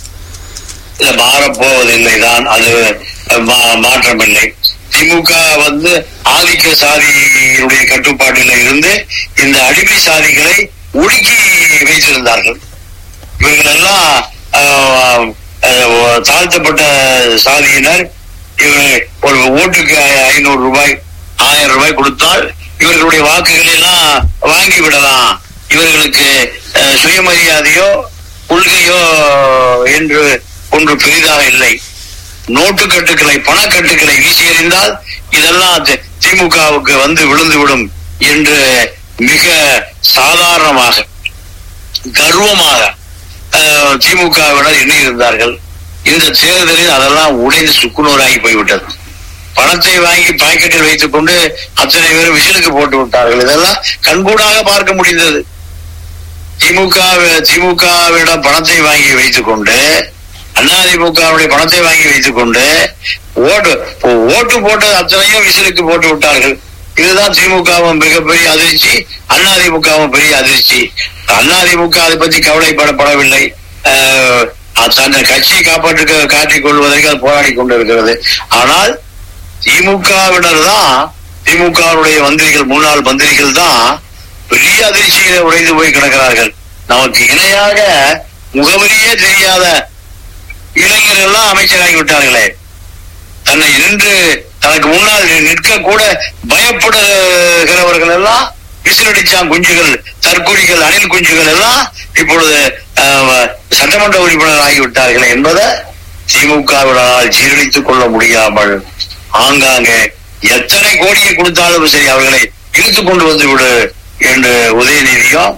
இல்ல மாறப்போவதில்லை தான் அது மா- மாற்றமில்லை திமுக வந்து ஆதிக்க சாதியினுடைய கட்டுப்பாட்டில் இருந்து இந்த அடிமை சாதிகளை ஒடுக்கி வைத்திருந்தார்கள் இவர்கள் எல்லாம் ஆஹ், ஆஹ், தாழ்த்தப்பட்ட சாதியினர் இவர் ஒரு ஓட்டுக்கு ஐநூறு ரூபாய் ஆயிரம் ரூபாய் கொடுத்தால் இவர்களுடைய வாக்குகளை எல்லாம் வாங்கி விடலாம் இவர்களுக்கு ஆஹ், சுயமரியாதையோ கொள்கையோ என்று ஒன்று பெரிதாக இல்லை நோட்டுக்கட்டுக்களை பணக்கட்டுக்களை வீசி எறிந்தால் இதெல்லாம் தி- திமுகவுக்கு வந்து விழுந்துவிடும் என்று மிக சாதாரணமாக கர்வமாக அஹ், திமுகவினர் எண்ணியிருந்தார்கள் இந்த தேர்தலில் அதெல்லாம் உடைந்து சுக்குநூறாகி போய்விட்டது பணத்தை வாங்கி பாக்கெட்டில் வைத்துக் கொண்டு அத்தனை பேரும் விசிலுக்கு போட்டு விட்டார்கள் இதெல்லாம் கண்கூடாக பார்க்க முடிந்தது திமுக திமுகவிடம் பணத்தை வாங்கி வைத்துக் கொண்டு அதிமுகவுடைய பணத்தை வாங்கி வைத்துக் கொண்டு ஓட்டு ஓட்டு போட்ட அத்தனையும் விசிலுக்கு போட்டு விட்டார்கள் இதுதான் திமுகவும் மிகப்பெரிய அதிர்ச்சி அதிமுகவும் பெரிய அதிர்ச்சி அதிமுக அதை பற்றி கவலைப்படப்படவில்லை அஹ், தன் கட்சியை காப்பாற்ற காட்டிக் கொள்வதற்கு அது போராடி கொண்டிருக்கிறது ஆனால் திமுகவினர் தான் திமுகவுடைய மந்திரிகள் முன்னாள் மந்திரிகள் தான் பெரிய அதிர்ச்சியில உடைந்து போய் கிடக்கிறார்கள் நமக்கு இணையாக முகவரியே தெரியாத இளைஞர்கள் எல்லாம் அமைச்சராகி விட்டார்களே தன்னை நின்று தனக்கு முன்னால் நிற்க கூட பயப்படுகிறவர்கள் எல்லாம் விசிலடிச்சான் குஞ்சுகள் தற்கொடிகள் அணில் குஞ்சுகள் எல்லாம் இப்பொழுது அஹ், சட்டமன்ற உறுப்பினர் ஆகிவிட்டார்களே என்பதை திமுகவினால் ஜீரணித்துக் கொள்ள முடியாமல் ஆங்காங்கே எத்தனை கோடியை கொடுத்தாலும் சரி அவர்களை இழுத்துக் கொண்டு வந்து விடு என்று உதயநிதியும்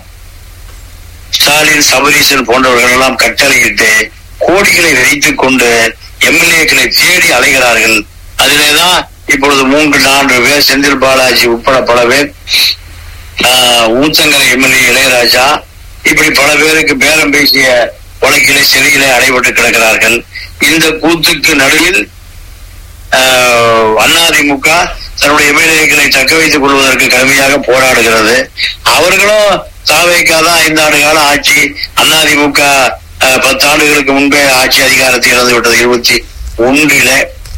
ஸ்டாலின் சபரீசன் போன்றவர்கள் எல்லாம் கட்டளையிட்டு கோடிகளை வைத்துக் கொண்டு எம்எல்ஏக்களை தேடி அலைகிறார்கள் அதிலேதான் இப்பொழுது மூன்று நான்கு பேர் செந்தில் பாலாஜி உட்பட பல பேர் ஆஹ், ஊத்தங்கரை எம்எல்ஏ இளையராஜா இப்படி பல பேருக்கு பேரம் பேசிய வழக்கிலே சிறையிலே அடைபட்டு கிடக்கிறார்கள் இந்த கூத்துக்கு நடுவில் ஆஹ், அதிமுக தன்னுடைய எம்எல்ஏக்களை தக்க வைத்துக் கொள்வதற்கு கடுமையாக போராடுகிறது அவர்களும் தாவேக்கா தான் ஐந்து ஆண்டு கால ஆட்சி அதிமுக ஆஹ், பத்து ஆண்டுகளுக்கு முன்பே ஆட்சி அதிகாரத்தை இழந்து விட்டது இருபத்தி ஒன்றில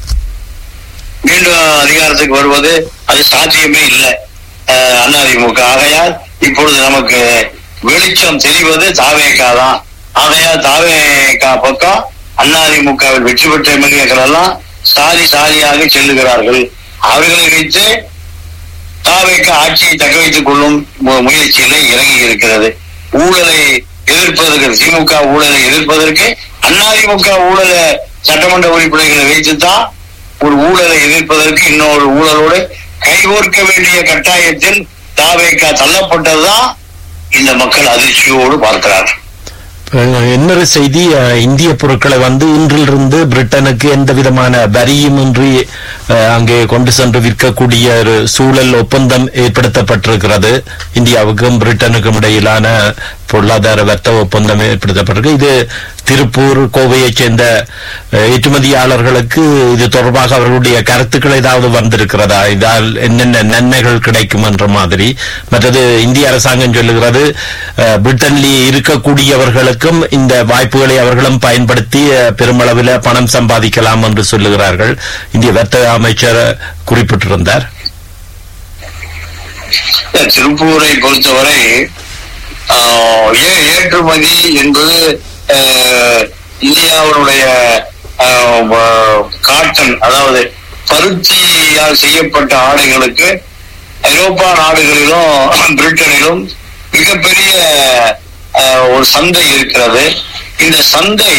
மீண்டும் அதிகாரத்துக்கு வருவது அது சாத்தியமே இல்லை ஆஹ், அதிமுக ஆகையால் இப்பொழுது நமக்கு வெளிச்சம் தெரிவது தாவேக்கா தான் ஆகையால் தாவேக்கா பக்கம் அதிமுகவில் வெற்றி பெற்ற எம்எல்ஏக்கள் எல்லாம் சாதி சாதியாக செல்லுகிறார்கள் அவர்களை வைத்து தாவேக்கா ஆட்சியை தக்க வைத்துக் கொள்ளும் மு- முயற்சியில இறங்கி இருக்கிறது ஊழலை எதிர்ப்பதற்கு திமுக ஊழலை எதிர்ப்பதற்கு அதிமுக ஊழலை சட்டமன்ற உறுப்பினர்களை வைத்துத்தான் ஒரு ஊழலை எதிர்ப்பதற்கு இன்னொரு ஊழலோடு கைகோர்க்க வேண்டிய கட்டாயத்தில் தாவேக்கா தள்ளப்பட்டதுதான் இந்த மக்கள் அதிர்ச்சியோடு பார்க்கிறார்கள்
அஹ் இன்னொரு செய்தி அஹ், இந்திய பொருட்களை வந்து இன்றிலிருந்து பிரிட்டனுக்கு எந்த விதமான வரியும் இன்றி அஹ், அங்கே கொண்டு சென்று விற்கக்கூடிய ஒரு சூழல் ஒப்பந்தம் ஏற்படுத்தப்பட்டிருக்கிறது இந்தியாவுக்கும் பிரிட்டனுக்கும் இடையிலான பொருளாதார வர்த்தக ஒப்பந்தம் ஏற்படுத்தப்பட்டிருக்கு இது திருப்பூர் கோவையைச் சேர்ந்த அஹ், ஏற்றுமதியாளர்களுக்கு இது தொடர்பாக அவர்களுடைய கருத்துக்கள் ஏதாவது வந்திருக்கிறதா இதால் என்னென்ன நன்மைகள் கிடைக்கும் என்ற மாதிரி மற்றது இந்திய அரசாங்கம் சொல்லுகிறது அஹ், பிரிட்டனில் இருக்கக்கூடியவர்களுக்கும் இந்த வாய்ப்புகளை அவர்களும் பயன்படுத்தி அஹ், பெருமளவில் பணம் சம்பாதிக்கலாம் என்று சொல்லுகிறார்கள் இந்திய வர்த்தக அமைச்சர் குறிப்பிட்டிருந்தார்
திருப்பூரை பொறுத்தவரை ஆஹ், ஏ- ஏற்றுமதி என்பது ஆஹ், இந்தியாவினுடைய ஆஹ், வ- காட்டன் அதாவது பருத்தியால் செய்யப்பட்ட ஆடைகளுக்கு ஐரோப்பா நாடுகளிலும் பிரிட்டனிலும் மிகப்பெரிய ஆஹ், ஒரு சந்தை இருக்கிறது இந்த சந்தை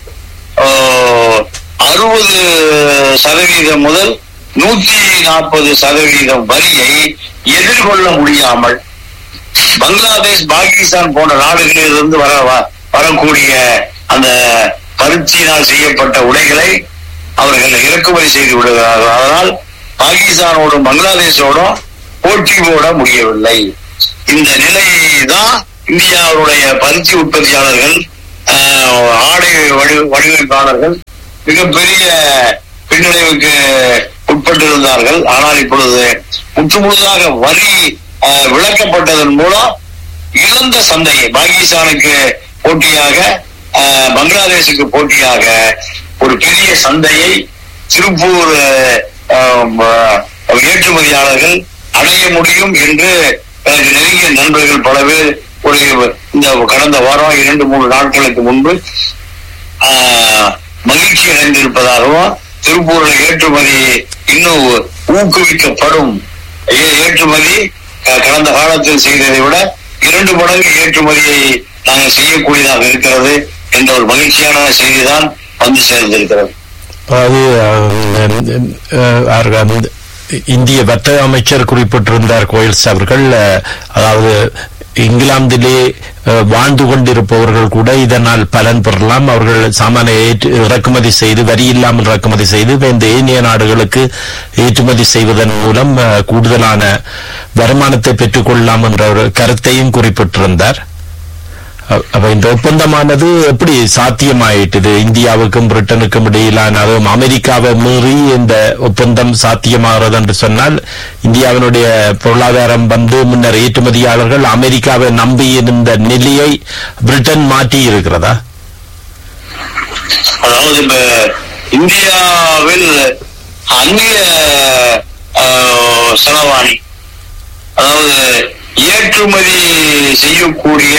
அறுபது சதவீதம் முதல் நூத்தி நாற்பது சதவீதம் வரியை எதிர்கொள்ள முடியாமல் பங்களாதேஷ் பாகிஸ்தான் போன்ற நாடுகளிலிருந்து வர வ- வரக்கூடிய அந்த பருத்தியினால் செய்யப்பட்ட உடைகளை அவர்கள் இறக்குமதி செய்து விடுகிறார்கள் அதனால் பாகிஸ்தானோடும் பங்களாதேஷோடும் போட்டி போட முடியவில்லை இந்த நிலை தான் இந்தியாவுடைய பருத்தி உற்பத்தியாளர்கள் ஆஹ், ஆடை வடி- வடிவமைப்பாளர்கள் மிகப்பெரிய பின்னடைவுக்கு உட்பட்டிருந்தார்கள் ஆனால் இப்பொழுது முற்றுமுழுதாக வரி ஆஹ், விலக்கப்பட்டதன் மூலம் இழந்த சந்தையை பாகிஸ்தானுக்கு போட்டியாக ஆஹ், பங்களாதேஷுக்கு போட்டியாக ஒரு பெரிய சந்தையை திருப்பூர் ஆஹ், ஆஹ், ஏற்றுமதியாளர்கள் அடைய முடியும் என்று எனக்கு நெருங்கிய நண்பர்கள் பல பேர் ஒரு இந்த கடந்த வாரம் இரண்டு மூன்று நாட்களுக்கு முன்பு ஆஹ், மகிழ்ச்சி அடைந்திருப்பதாகவும் திருப்பூரில் ஏற்றுமதி இன்னும் ஊக்குவிக்கப்படும் ஏ- ஏற்றுமதி அஹ், கடந்த காலத்தில் செய்ததை விட இரண்டு மடங்கு ஏற்றுமதியை நாங்கள் செய்யக்கூடியதாக இருக்கிறது என்ற ஒரு மகிழ்ச்சியான செய்திதான் வந்து சேர்ந்திருக்கிறது
அது அஹ், அஹ், அவர் அந்த இந்திய வர்த்தக அமைச்சர் குறிப்பிட்டிருந்தார் கோயில்ஸ் அவர்கள் அஹ், அதாவது இங்கிலாந்திலே அஹ், வாழ்ந்து கொண்டிருப்பவர்கள் கூட இதனால் பலன் பெறலாம் அவர்கள் சாமான ஏற்று இறக்குமதி செய்து வரி இல்லாமல் இறக்குமதி செய்து இந்த ஏனைய நாடுகளுக்கு ஏற்றுமதி செய்வதன் மூலம் அஹ், கூடுதலான வருமானத்தை பெற்றுக்கொள்ளலாம் என்ற ஒரு கருத்தையும் குறிப்பிட்டிருந்தார் அ- அப்ப இந்த ஒப்பந்தமானது எப்படி சாத்தியமாயிட்டது இந்தியாவுக்கும் பிரிட்டனுக்கும் இடையிலான அதுவும் அமெரிக்காவை மீறி இந்த ஒப்பந்தம் சாத்தியமாகிறது என்று சொன்னால் இந்தியாவினுடைய பொருளாதாரம் வந்து முன்னர் ஏற்றுமதியாளர்கள் அமெரிக்காவை நம்பி இருந்த நிலையை பிரிட்டன் மாற்றி இருக்கிறதா
அதாவது இப்ப இந்தியாவில் அந்நிய ஆஹ், செலவாணி அதாவது ஏற்றுமதி செய்யக்கூடிய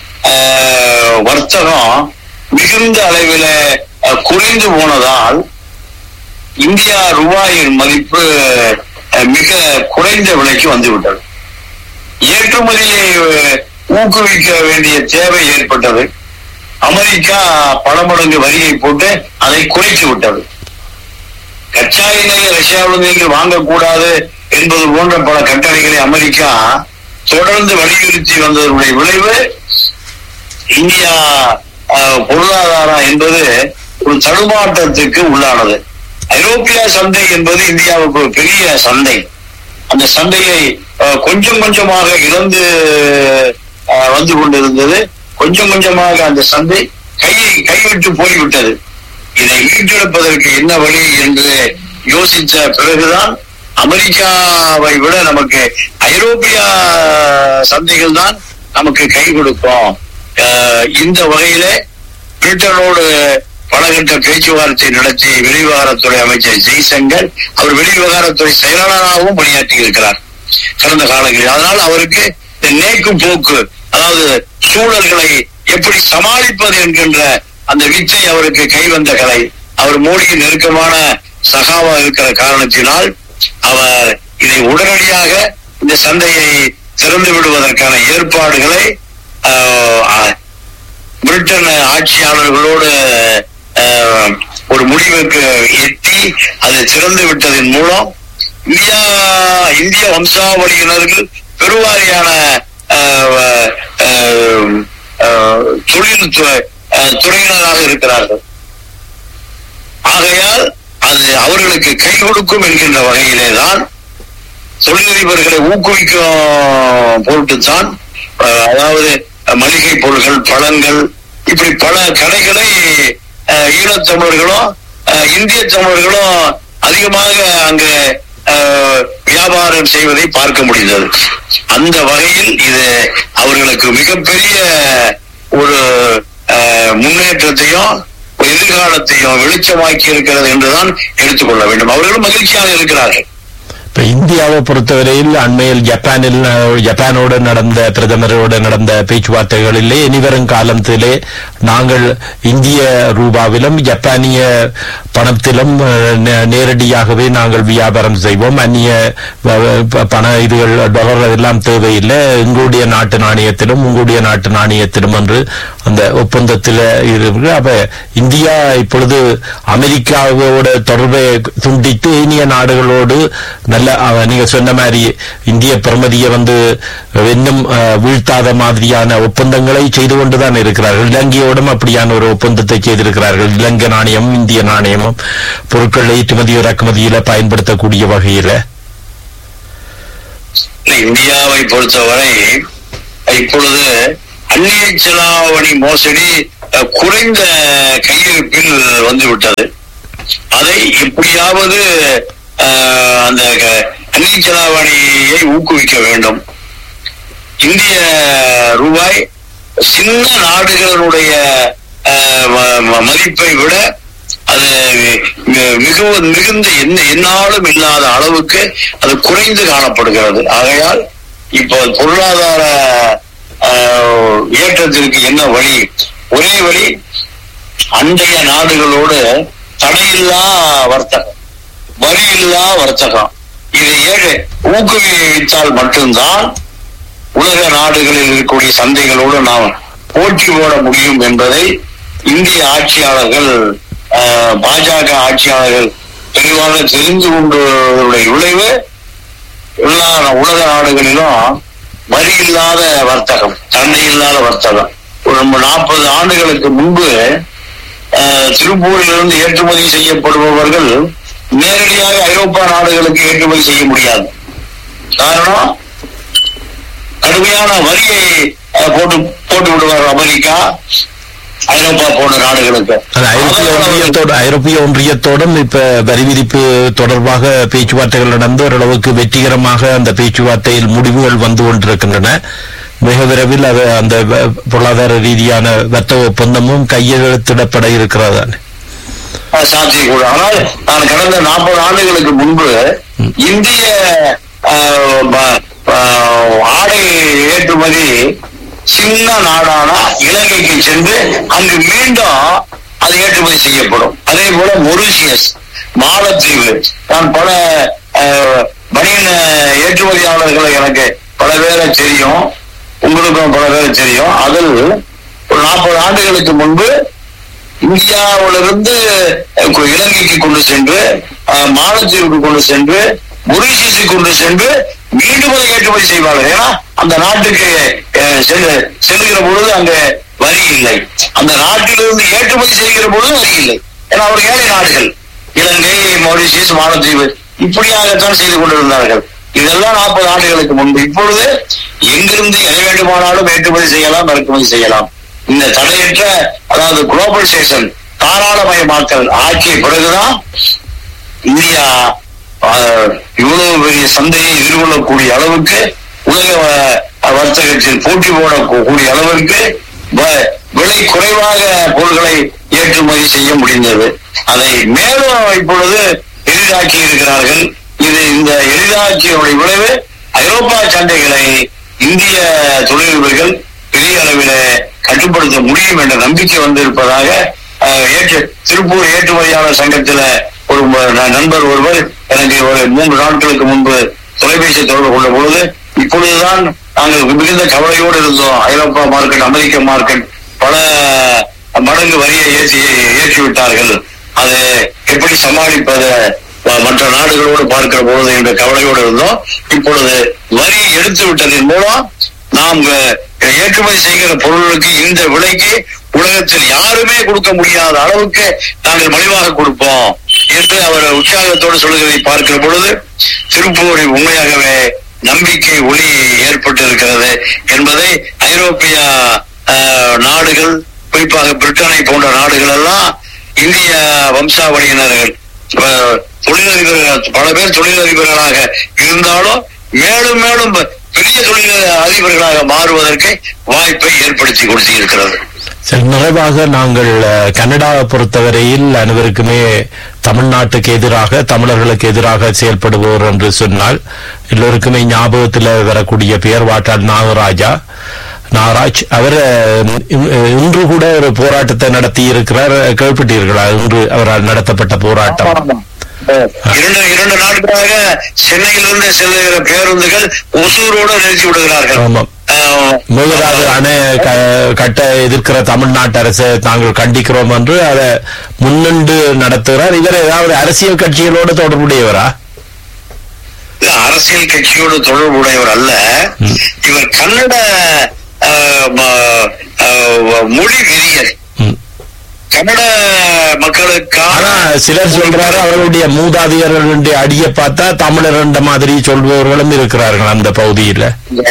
ஆஹ், வர்த்தகம் மிகுந்த அளவில் ஆஹ், குறைந்து போனதால் இந்தியா ரூபாயின் மதிப்பு ஆஹ், மிக குறைந்த விலைக்கு வந்துவிட்டது ஏற்றுமதியை ஆஹ், ஊக்குவிக்க வேண்டிய தேவை ஏற்பட்டது அமெரிக்கா பல மடங்கு வரியை போட்டு அதை குறைத்து விட்டது கச்சா எண்ணெயை ரஷ்யாவிலிருந்து நீங்கள் வாங்கக்கூடாது என்பது போன்ற பல கட்டளைகளை அமெரிக்கா தொடர்ந்து வலியுறுத்தி வந்ததனுடைய விளைவு இந்தியா ஆஹ், பொருளாதாரம் என்பது ஒரு தடுமாற்றத்துக்கு உள்ளானது ஐரோப்பிய சந்தை என்பது இந்தியாவுக்கு ஒரு பெரிய சந்தை அந்த சந்தையை ஆஹ், கொஞ்சம் கொஞ்சமாக இழந்து ஆஹ், வந்து கொண்டிருந்தது கொஞ்சம் கொஞ்சமாக அந்த சந்தை கையை கைவிட்டு போய்விட்டது இதை மீட்டெடுப்பதற்கு என்ன வழி என்று யோசித்த பிறகுதான் அமெரிக்காவை விட நமக்கு ஐரோப்பிய சந்தைகள் தான் நமக்கு கை கொடுக்கும் ஆஹ், இந்த வகையிலே பிரிட்டனோடு பலகட்ட பேச்சுவார்த்தை நடத்தி வெளிவிவகாரத்துறை அமைச்சர் ஜெய்சங்கர் அவர் வெளிவிவகாரத்துறை செயலாளராகவும் பணியாற்றி இருக்கிறார் கடந்த காலங்களில் அதனால் அவருக்கு இந்த நேக்கு போக்கு அதாவது சூழல்களை எப்படி சமாளிப்பது என்கின்ற அந்த வித்தை அவருக்கு கைவந்த கலை அவர் மோடியின் நெருக்கமான சகாவா இருக்கிற காரணத்தினால் அவர் இதை உடனடியாக இந்த சந்தையை திறந்து விடுவதற்கான ஏற்பாடுகளை ஆஹ், பிரிட்டன் ஆட்சியாளர்களோடு ஆஹ், ஒரு முடிவுக்கு எட்டி அதை திறந்து விட்டதன் மூலம் இந்தியா இந்திய வம்சாவளியினர்கள் பெருவாரியான ஆஹ், ஆஹ், ஆஹ், தொழில் து- ஆஹ், துறையினராக இருக்கிறார்கள் ஆகையால் அது அவர்களுக்கு கை கொடுக்கும் என்கின்ற வகையிலே தான் தொழிலதிபர்களை ஊக்குவிக்கும் பொருட்டுத்தான் அஹ், அதாவது அஹ், மளிகை பொருட்கள் பழங்கள் இப்படி பல கடைகளை அஹ், ஈழத்தமிழர்களும் அஹ், இந்திய தமிழர்களும் அதிகமாக அங்கு அஹ், வியாபாரம் செய்வதை பார்க்க முடிந்தது அந்த வகையில் இது அவர்களுக்கு மிகப்பெரிய ஒரு அஹ், முன்னேற்றத்தையும் ஒரு எதிர்காலத்தையும் வெளிச்சமாக்கி இருக்கிறது என்றுதான் எடுத்துக்கொள்ள வேண்டும் அவர்களும் மகிழ்ச்சியாக இருக்கிறார்கள்
இப்ப இந்தியாவை பொறுத்தவரையில் அண்மையில் ஜப்பானில் அஹ், ஜப்பானோடு நடந்த பிரதமரோடு நடந்த பேச்சுவார்த்தைகளிலே இனிவரும் காலத்திலே நாங்கள் இந்திய ரூபாவிலும் ஜப்பானிய பணத்திலும் அஹ், நே- நேரடியாகவே நாங்கள் வியாபாரம் செய்வோம் அந்நிய வ- வ- பண இதுகள் டாலர் எல்லாம் தேவையில்லை எங்களுடைய நாட்டு நாணயத்திலும் உங்களுடைய நாட்டு நாணயத்திலும் என்று அந்த ஒப்பந்தத்தில் இருக்கு அப்ப இந்தியா இப்பொழுது அமெரிக்காவோட தொடர்பை துண்டித்து இனிய நாடுகளோடு நல்ல அவ- நீங்க சொன்ன மாதிரி இந்திய பிரமதியை வந்து இன்னும் அஹ், வீழ்த்தாத மாதிரியான ஒப்பந்தங்களை செய்து கொண்டுதான் இருக்கிறார்கள் இலங்கையோடும் அப்படியான ஒரு ஒப்பந்தத்தை செய்திருக்கிறார்கள் இலங்கை நாணயமும் இந்திய நாணயமும் பொருட்கள் ஏற்றுமதி இறக்குமதியில பயன்படுத்தக்கூடிய வகையில
இந்தியாவை பொறுத்தவரை இப்பொழுது அந்நிய செலாவணி மோசடி அஹ், குறைந்த கையிருப்பில் வந்துவிட்டது அதை எப்படியாவது அஹ், அந்த க- அந்நிய செலாவணியை ஊக்குவிக்க வேண்டும் இந்திய ரூபாய் சின்ன நாடுகளுடைய அஹ், ம- ம- மதிப்பை விட அது மி- மிகவும் மிகுந்த என்ன என்னாலும் இல்லாத அளவுக்கு அது குறைந்து காணப்படுகிறது ஆகையால் இப்போ பொருளாதார அஹ், ஏற்றத்திற்கு என்ன வழி ஒரே வழி அண்டைய நாடுகளோடு தடையில்லா வர்த்தகம் வரி இல்லா வர்த்தகம் இதை ஏழு ஊக்குவித்தால் மட்டும்தான் உலக நாடுகளில் இருக்கக்கூடிய சந்தைகளோடு நாம் போட்டி போட முடியும் என்பதை இந்திய ஆட்சியாளர்கள் அஹ், பாஜக ஆட்சியாளர்கள் தெளிவாக தெரிந்து கொண்டதனுடைய விளைவு எல்லா உலக நாடுகளிலும் வரி இல்லாத வர்த்தகம் சண்டை இல்லாத வர்த்தகம் ஒரு நாற்பது ஆண்டுகளுக்கு முன்பு அஹ், திருப்பூரிலிருந்து ஏற்றுமதி செய்யப்படுபவர்கள் நேரடியாக ஐரோப்பா நாடுகளுக்கு ஏற்றுமதி செய்ய முடியாது காரணம் கடுமையான வரியை அஹ், போட்டு போட்டு விடுவார் அமெரிக்கா ஐரோப்பா போன்ற நாடுகளுக்கு
அது ஐரோப்பிய ஒன்றியத்தோடு ஐரோப்பிய ஒன்றியத்தோடும் இப்ப வரி விதிப்பு தொடர்பாக பேச்சுவார்த்தைகள் நடந்து ஓரளவுக்கு வெற்றிகரமாக அந்த பேச்சுவார்த்தையில் முடிவுகள் வந்து கொண்டிருக்கின்றன மிக விரைவில் அது அந்த வ- பொருளாதார ரீதியான வர்த்தக ஒப்பந்தமும் கையெழுத்திடப்பட இருக்கிறதா
அஹ், சாத்தியக்கூடும் ஆனால் நான் கடந்த நாற்பது ஆண்டுகளுக்கு முன்பு இந்திய அஹ், ப- அஹ், ஆடை ஏற்றுமதி சின்ன நாடான இலங்கைக்கு சென்று அங்கு மீண்டும் அது ஏற்றுமதி செய்யப்படும் அதே போல மொரிஷியஸ் மாலத்தீவு நான் பல அஹ், பனியன் ஏற்றுமதியாளர்களை எனக்கு பல பேரை தெரியும் உங்களுக்கும் பல பேரை தெரியும் அதில் ஒரு நாற்பது ஆண்டுகளுக்கு முன்பு இந்தியாவிலிருந்து அஹ், கு- இலங்கைக்கு கொண்டு சென்று அஹ், மாலத்தீவுக்கு கொண்டு சென்று மொரிஷியஸுக்கு கொண்டு சென்று மீண்டும் அதை ஏற்றுமதி செய்வார்கள் ஏன்னா அந்த நாட்டுக்கு அஹ், செல்லு- செல்லுகிற பொழுது அங்க வரி இல்லை அந்த நாட்டிலிருந்து ஏற்றுமதி செய்கிற பொழுது வரி இல்லை ஏன்னா அவர் ஏழை நாடுகள் இலங்கை மொரிஷியஸ் மாலத்தீவு இப்படியாகத்தான் செய்து கொண்டிருந்தார்கள் இதெல்லாம் நாற்பது ஆண்டுகளுக்கு முன்பு இப்பொழுது எங்கிருந்து எதை வேண்டுமானாலும் ஏற்றுமதி செய்யலாம் இறக்குமதி செய்யலாம் இந்த தடையற்ற அதாவது குளோபலைசேஷன் தாராளமயமாக்கல் ஆக்கிய பிறகுதான் இந்தியா ஆஹ், இவ்வளவு பெரிய சந்தையை எதிர்கொள்ளக்கூடிய அளவுக்கு உலக வ- வர்த்தகத்தில் போட்டி போடக்கூடிய அளவிற்கு வ- விலை குறைவாக பொருட்களை ஏற்றுமதி செய்ய முடிந்தது அதை மேலும் இப்பொழுது எளிதாக்கி இருக்கிறார்கள் இது இந்த எளிதாக்கியுடைய விளைவு ஐரோப்பா சந்தைகளை இந்திய தொழிலதிபர்கள் பெரிய அளவில் கட்டுப்படுத்த முடியும் என்ற நம்பிக்கை வந்திருப்பதாக அஹ், ஏற்று திருப்பூர் ஏற்றுமதியாளர் சங்கத்தில ஒரு ம- ந- நண்பர் ஒருவர் எனக்கு ஒரு மூன்று நாட்களுக்கு முன்பு தொலைபேசி தொடர்பு கொண்ட பொழுது இப்பொழுதுதான் நாங்கள் மிகுந்த கவலையோடு இருந்தோம் ஐரோப்பா மார்க்கெட் அமெரிக்க மார்க்கெட் பல மடங்கு வரியை ஏற்றி ஏற்றி விட்டார்கள் அதை எப்படி சமாளிப்பது ம- மற்ற நாடுகளோடு பார்க்கிற பொழுது என்ற கவலையோடு இருந்தோம் இப்பொழுது வரி எடுத்து விட்டதன் மூலம் நாம் அஹ், ஏற்றுமதி செய்கிற பொருளுக்கு இந்த விலைக்கு உலகத்தில் யாருமே கொடுக்க முடியாத அளவுக்கு நாங்கள் மலிவாக கொடுப்போம் என்று அவர் உற்சாகத்தோடு சொல்லுகிறதை பார்க்கிற பொழுது திருப்பூரில் உண்மையாகவே நம்பிக்கை ஒளி ஏற்பட்டு இருக்கிறது என்பதை ஐரோப்பிய அஹ், நாடுகள் குறிப்பாக பிரிட்டனை போன்ற நாடுகள் எல்லாம் இந்திய வம்சாவளியினர்கள் அஹ், தொழிலதிபர்கள் பல பேர் தொழிலதிபர்களாக இருந்தாலும் மேலும் மேலும் பெரிய தொழில் அதிபர்களாக மாறுவதற்கு வாய்ப்பை ஏற்படுத்தி கொடுத்து இருக்கிறது
சரி நிறைவாக நாங்கள் அஹ், கனடாவை பொறுத்தவரையில் அனைவருக்குமே தமிழ்நாட்டுக்கு எதிராக தமிழர்களுக்கு எதிராக செயல்படுபவர் என்று சொன்னால் எல்லோருக்குமே ஞாபகத்தில் வரக்கூடிய பெயர் வாட்டாள் நாகராஜா நாகராஜ் அவர் அஹ், இ- இன்று கூட ஒரு போராட்டத்தை நடத்தி இருக்கிறார் கேள்விப்பட்டீர்களா இன்று அவரால் நடத்தப்பட்ட போராட்டம்
இரண்டு இரண்டு நாட்களாக சென்னையிலிருந்து செல்லுகிற பேருந்துகள் ஒசூரோடு நிறுத்தி விடுகிறார்கள்
ஆமாம்
அஹ்,
மேகதாது அணை க- கட்ட எதிர்க்கிற தமிழ்நாட்டு அரசை தாங்கள் கண்டிக்கிறோம் என்று அதை முன்னின்று நடத்துகிறார் இவர் ஏதாவது அரசியல் கட்சிகளோடு தொடர்புடையவரா
இல்ல, அரசியல் கட்சியோடு தொடர்புடையவர் அல்ல
ம்.
இவர் கன்னட அஹ், ம- அஹ், மொழி வெறியர்
ம்.
கன்னட மக்களுக்கான
ஆனா சிலர் சொல்றாரு அவர்களுடைய மூதாதையர்களுடைய அடியை பார்த்தா தமிழர் என்ற மாதிரி சொல்பவர்களும் இருக்கிறார்கள் அந்த பகுதியில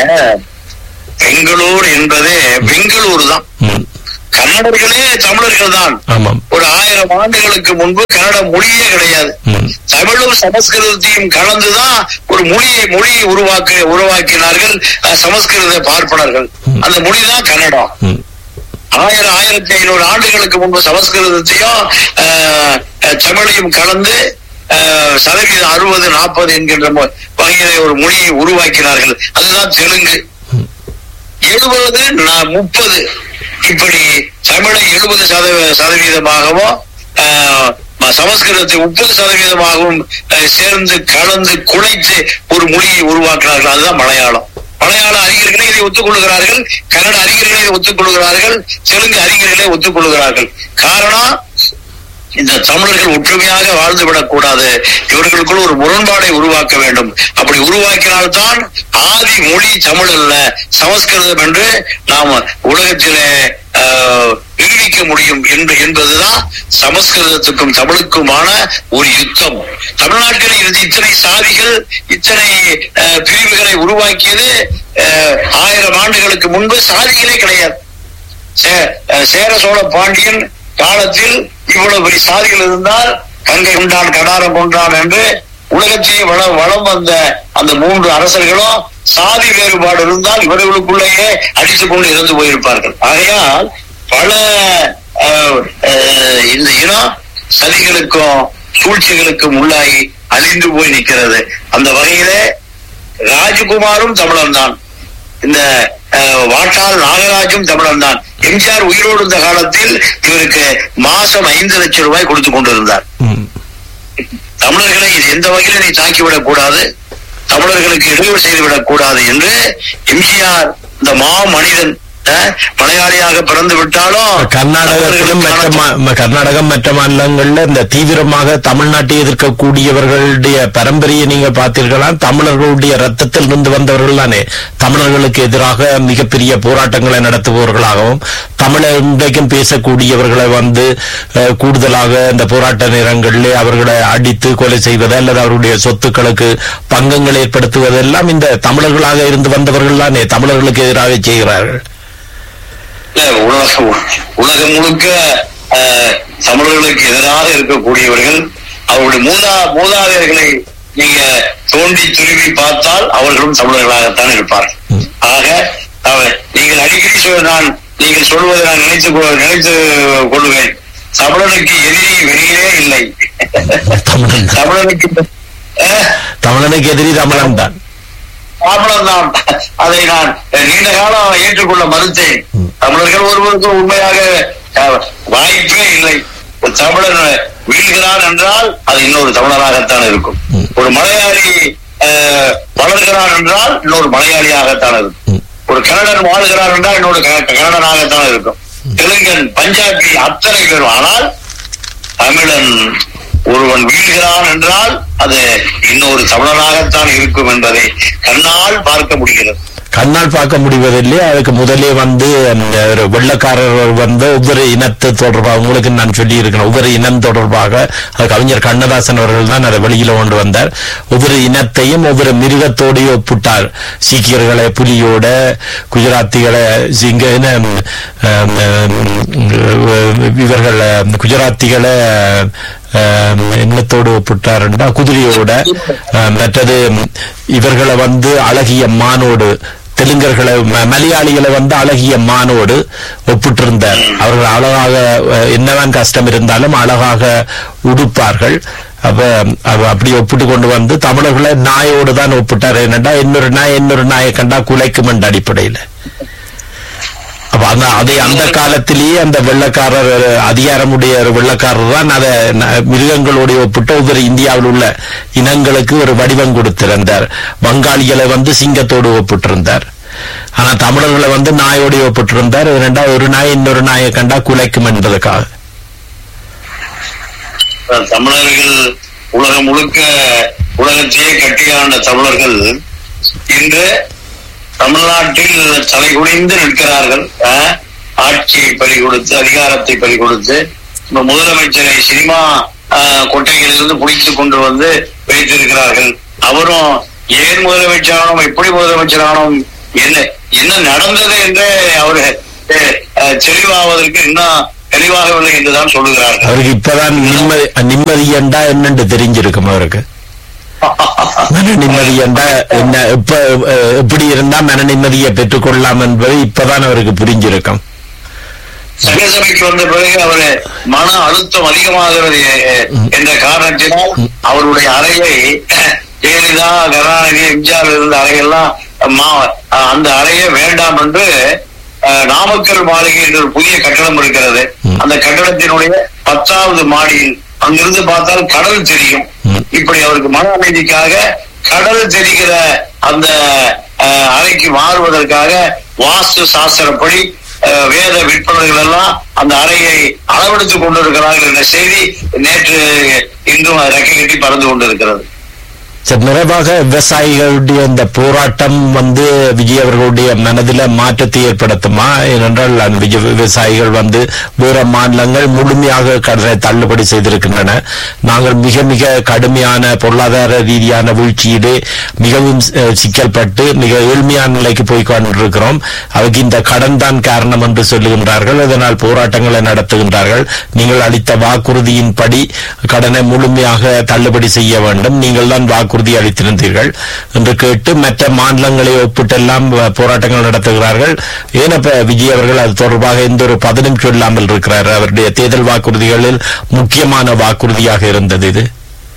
பெங்களூர் என்பதே பெங்களூர் தான்
ம்.
கன்னடர்களே தமிழர்கள் தான்
ஆமாம்
ஒரு ஆயிரம் ஆண்டுகளுக்கு முன்பு கன்னட மொழியே கிடையாது
ம்.
தமிழும் சமஸ்கிருதத்தையும் கலந்துதான் ஒரு மொழியை மொழியை உருவாக்க உருவாக்கினார்கள் அஹ், சமஸ்கிருத பார்ப்பனர்கள் அந்த மொழிதான் கன்னடம்
ம்.
ஆயிரம் ஆயிரத்தி ஐநூறு ஆண்டுகளுக்கு முன்பு சமஸ்கிருதத்தையும் அஹ், அஹ், தமிழையும் கலந்து அஹ், சதவீதம் அறுபது நாற்பது என்கின்ற மொ- வகையிலே ஒரு மொழியை உருவாக்கினார்கள் அதுதான் தெலுங்கு எழுபது முப்பது இப்படி தமிழை எழுபது சதவீத சதவீதமாகவும் ஆஹ், ம- சமஸ்கிருதத்தை முப்பது சதவீதமாகவும் ஆஹ், சேர்ந்து கலந்து குழைத்து ஒரு மொழியை உருவாக்குறார்கள் அதுதான் மலையாளம் மலையாள அறிஞர்களே இதை ஒத்துக்கொள்கிறார்கள் கன்னட அறிஞர்களே இதை ஒத்துக்கொள்கிறார்கள் தெலுங்கு அறிஞர்களே ஒத்துக்கொள்கிறார்கள் காரணம் இந்த தமிழர்கள் ஒற்றுமையாக வாழ்ந்துவிடக் கூடாது இவர்களுக்குள் ஒரு முரண்பாடை உருவாக்க வேண்டும் அப்படி உருவாக்கினால்தான் ஆதி மொழி தமிழ் அல்ல சமஸ்கிருதம் என்று நாம் உலகத்திலே ஆஹ், நிரூபிக்க முடியும் என்று என்பதுதான் சமஸ்கிருதத்துக்கும் தமிழுக்குமான ஒரு யுத்தம் தமிழ்நாட்டில் இருந்து இத்தனை சாதிகள் இத்தனை ஆஹ், பிரிவுகளை உருவாக்கியது ஆஹ், ஆயிரம் ஆண்டுகளுக்கு முன்பு சாதிகளே கிடையாது சே- அஹ் சேர சோழ பாண்டியன் காலத்தில் இவ்வளவு பெரிய சாதிகள் இருந்தால் கங்கை கொண்டான் கடாரம் கொண்டான் என்று உலகத்தையே வள வளம் வந்த அந்த மூன்று அரசர்களும் சாதி வேறுபாடு இருந்தால் இவர்களுக்குள்ளேயே அடித்துக் கொண்டு இறந்து போயிருப்பார்கள் ஆகையால் பல அஹ், அஹ், இந்த இனம் சதிகளுக்கும் சூழ்ச்சிகளுக்கும் உள்ளாகி அழிந்து போய் நிற்கிறது அந்த வகையிலே ராஜகுமாரும் தமிழன் தான் இந்த அஹ், வாட்டாள் நாகராஜும் தமிழன் தான் எம்ஜிஆர் உயிரோடு இருந்த காலத்தில் இவருக்கு மாசம் ஐந்து லட்சம் ரூபாய் கொடுத்து கொண்டிருந்தார்
ம்.
தமிழர்களை இது எந்த வகையிலும் நீ தாக்கிவிடக் கூடாது தமிழர்களுக்கு இழிவு செய்துவிடக் கூடாது என்று எம்ஜிஆர் இந்த மா மனிதன் அஹ், மலையாளியாக பிறந்து விட்டாலும்
கர்நாடகத்திலும் மற்ற
தமிழர்களுக்கான
மா- கர்நாடகம் மற்ற மாநிலங்கள்ல இந்த தீவிரமாக தமிழ்நாட்டை எதிர்க்கக்கூடியவர்களுடைய பரம்பரையை நீங்க பார்த்தீர்களா தமிழர்களுடைய ரத்தத்தில் இருந்து வந்தவர்கள் தானே தமிழர்களுக்கு எதிராக மிகப்பெரிய போராட்டங்களை நடத்துபவர்களாகவும் தமிழர் இன்றைக்கும் பேசக்கூடியவர்களை வந்து அஹ், கூடுதலாக இந்த போராட்ட நேரங்களிலே அவர்களை அடித்து கொலை செய்வது அல்லது அவருடைய சொத்துக்களுக்கு பங்கங்கள் ஏற்படுத்துவதெல்லாம் இந்த தமிழர்களாக இருந்து வந்தவர்கள் தானே தமிழர்களுக்கு எதிராக செய்கிறார்கள்
இல்ல, உலகம் உலகம் முழுக்க அஹ், தமிழர்களுக்கு எதிராக இருக்கக்கூடியவர்கள் அவருடைய மூதா மூதாதையர்களை நீங்க தோண்டி துருவி பார்த்தால் அவர்களும் தமிழர்களாகத்தான் இருப்பார்கள் ஆக அவர் நீங்கள் அடிக்கடி சொல் நான் நீங்கள் சொல்வதை நான் நினைத்து கொ- நினைத்து கொள்வேன் தமிழனுக்கு எதிரி வெளியே இல்லை
தமிழன் தான்.
தமிழனுக்கு அஹ்,
தமிழனுக்கு எதிரி தமிழன் தான்
தமிழன் தான் அதை நான் நீண்ட காலம் ஏற்றுக்கொள்ள மறுத்தேன் தமிழர்கள் ஒருவருக்கு உண்மையாக அஹ், வாய்ப்பே இல்லை ஒரு தமிழன் வீழ்கிறான் என்றால் அது இன்னொரு தமிழராகத்தான் இருக்கும் ஒரு மலையாளி அஹ், வளர்கிறான் என்றால் இன்னொரு மலையாளியாகத்தான் இருக்கும் ஒரு கன்னடன் வாழ்கிறான் என்றால் இன்னொரு க- கன்னடனாகத்தான் இருக்கும் தெலுங்கன் பஞ்சாபி அத்தனை பேரும் ஆனால் தமிழன் ஒருவன் வீழ்கிறான் என்றால் அது இன்னொரு தமிழனாகத்தான் இருக்கும் என்பதை கண்ணால் பார்க்க முடிகிறது
கண்ணால் பார்க்க முடிவதில்லை அதுக்கு முதலே வந்து அந்த ஒரு வெள்ளக்காரர் வந்து ஒவ்வொரு இனத்து தொடர்பாக உங்களுக்கு நான் சொல்லி இருக்கிறேன் ஒவ்வொரு இனம் தொடர்பாக அது கவிஞர் கண்ணதாசன் அவர்கள் தான் அதை வெளியில கொண்டு வந்தார் ஒவ்வொரு இனத்தையும் ஒவ்வொரு மிருகத்தோடையும் ஒப்பிட்டார் சீக்கியர்களை புலியோட குஜராத்திகளை சிங்க என்ன, ம், ம், ம், இவர்கள் குஜராத்திகளை அஹ், என்னத்தோடு ஒப்பிட்டாருண்டா குதிரையோட அஹ், மற்றது இவர்களை வந்து அழகிய மானோடு தெலுங்கர்களை ம- மலையாளிகளை வந்து அழகிய மானோடு ஒப்பிட்டிருந்தார் அவர்கள் அழகாக அஹ், என்னதான் கஷ்டம் இருந்தாலும் அழகாக உடுப்பார்கள் அப்ப அப்ப அப்படி ஒப்பிட்டு கொண்டு வந்து தமிழர்களை நாயோடு தான் ஒப்பிட்டார் என்னடா இன்னொரு நாய் இன்னொரு நாயை கண்டா குலைக்கும் என்ற அடிப்படையில் அப்ப அந்த அதை அந்த காலத்திலேயே அந்த வெள்ளக்காரர் அதிகாரமுடைய ஒரு வெள்ளக்காரர் தான் அதை ந- மிருகங்களோடு ஒப்பிட்டு ஒவ்வொரு இந்தியாவில் உள்ள இனங்களுக்கு ஒரு வடிவம் கொடுத்திருந்தார் வங்காளிகளை வந்து சிங்கத்தோடு ஒப்பிட்டிருந்தார் ஆனா தமிழர்களை வந்து நாயோடு ஒப்பிட்டிருந்தார் ரெண்டா ஒரு நாய் இன்னொரு நாயை கண்டா குலைக்கும் என்பதற்காக
தமிழர்கள் உலகம் முழுக்க உலகத்தையே கட்டியாண்ட தமிழர்கள் இன்று தமிழ்நாட்டில் தலைகுனிந்து நிற்கிறார்கள் அஹ், ஆட்சியை பறி கொடுத்து அதிகாரத்தை பறி கொடுத்து இப்ப முதலமைச்சரை சினிமா அஹ், கொட்டைகளிலிருந்து பிடித்துக் கொண்டு வந்து வைத்திருக்கிறார்கள் அவரும் ஏன் முதலமைச்சரானோம் எப்படி முதலமைச்சரானோம் என்ன என்ன நடந்தது என்று அவர் தெளிவாவதற்கு இன்னும் தெளிவாகவில்லை என்றுதான் சொல்லுகிறார்கள்
அவருக்கு இப்பதான் நிம்மதி நிம்மதி என்றா என்னன்னு தெரிஞ்சிருக்கும் அவருக்கு மன நிம்மதி என்றா என்ன இப்ப அஹ், எப்படி இருந்தா மன நிம்மதியை பெற்றுக்கொள்ளலாம் என்பது இப்பதான் அவருக்கு புரிஞ்சிருக்கும்
சட்டசபைக்கு வந்த பிறகு அவரு மன அழுத்தம் அதிகமாகிறது எ- என்ற காரணத்தினால் அவருடைய அறையை ஜெயலலிதா கருணாநிதி எம்ஜிஆர் இருந்த அறையெல்லாம் மா- அந்த அறையே வேண்டாம் என்று அஹ், நாமக்கல் மாளிகை என்ற ஒரு புதிய கட்டடம் இருக்கிறது
ம்.
அந்த கட்டடத்தினுடைய பத்தாவது மாடியில் அங்கிருந்து பார்த்தால் கடல் தெரியும்
ம்.
இப்படி அவருக்கு மன அமைதிக்காக கடல் தெரிகிற அந்த அஹ், அறைக்கு மாறுவதற்காக வாஸ்து சாஸ்திரப்படி அஹ், வேத விற்பனர்கள் எல்லாம் அந்த அறையை அளவெடுத்துக் கொண்டிருக்கிறார்கள் என்ற செய்தி நேற்று இன்றும் ரெக்கை கட்டி பறந்து கொண்டிருக்கிறது
சரி, நிறைவாக விவசாயிகளுடைய இந்த போராட்டம் வந்து விஜய் அவர்களுடைய மனதில் மாற்றத்தை ஏற்படுத்துமா ஏனென்றால் அந்த விஜய் விவசாயிகள் வந்து வேற மாநிலங்கள் முழுமையாக கடனை தள்ளுபடி செய்திருக்கின்றன நாங்கள் மிக மிக கடுமையான பொருளாதார ரீதியான வீழ்ச்சியிலே மிகவும் அஹ், சிக்கல்பட்டு மிக ஏழ்மையான நிலைக்கு போய் கொண்டிருக்கிறோம் அதுக்கு இந்த கடன் தான் காரணம் என்று சொல்லுகின்றார்கள் இதனால் போராட்டங்களை நடத்துகின்றார்கள் நீங்கள் அளித்த வாக்குறுதியின்படி கடனை முழுமையாக தள்ளுபடி செய்ய வேண்டும் நீங்கள் தான் வாக்குறுதி அளித்திருந்தீர்கள் என்று கேட்டு மற்ற மாநிலங்களை ஒப்பிட்டெல்லாம் அஹ், போராட்டங்கள் நடத்துகிறார்கள் ஏன் அப்ப விஜய் அவர்கள் அது தொடர்பாக எந்த ஒரு பதனும் சொல்லாமல் இருக்கிறார் அவருடைய தேர்தல் வாக்குறுதிகளில் முக்கியமான வாக்குறுதியாக இருந்தது இது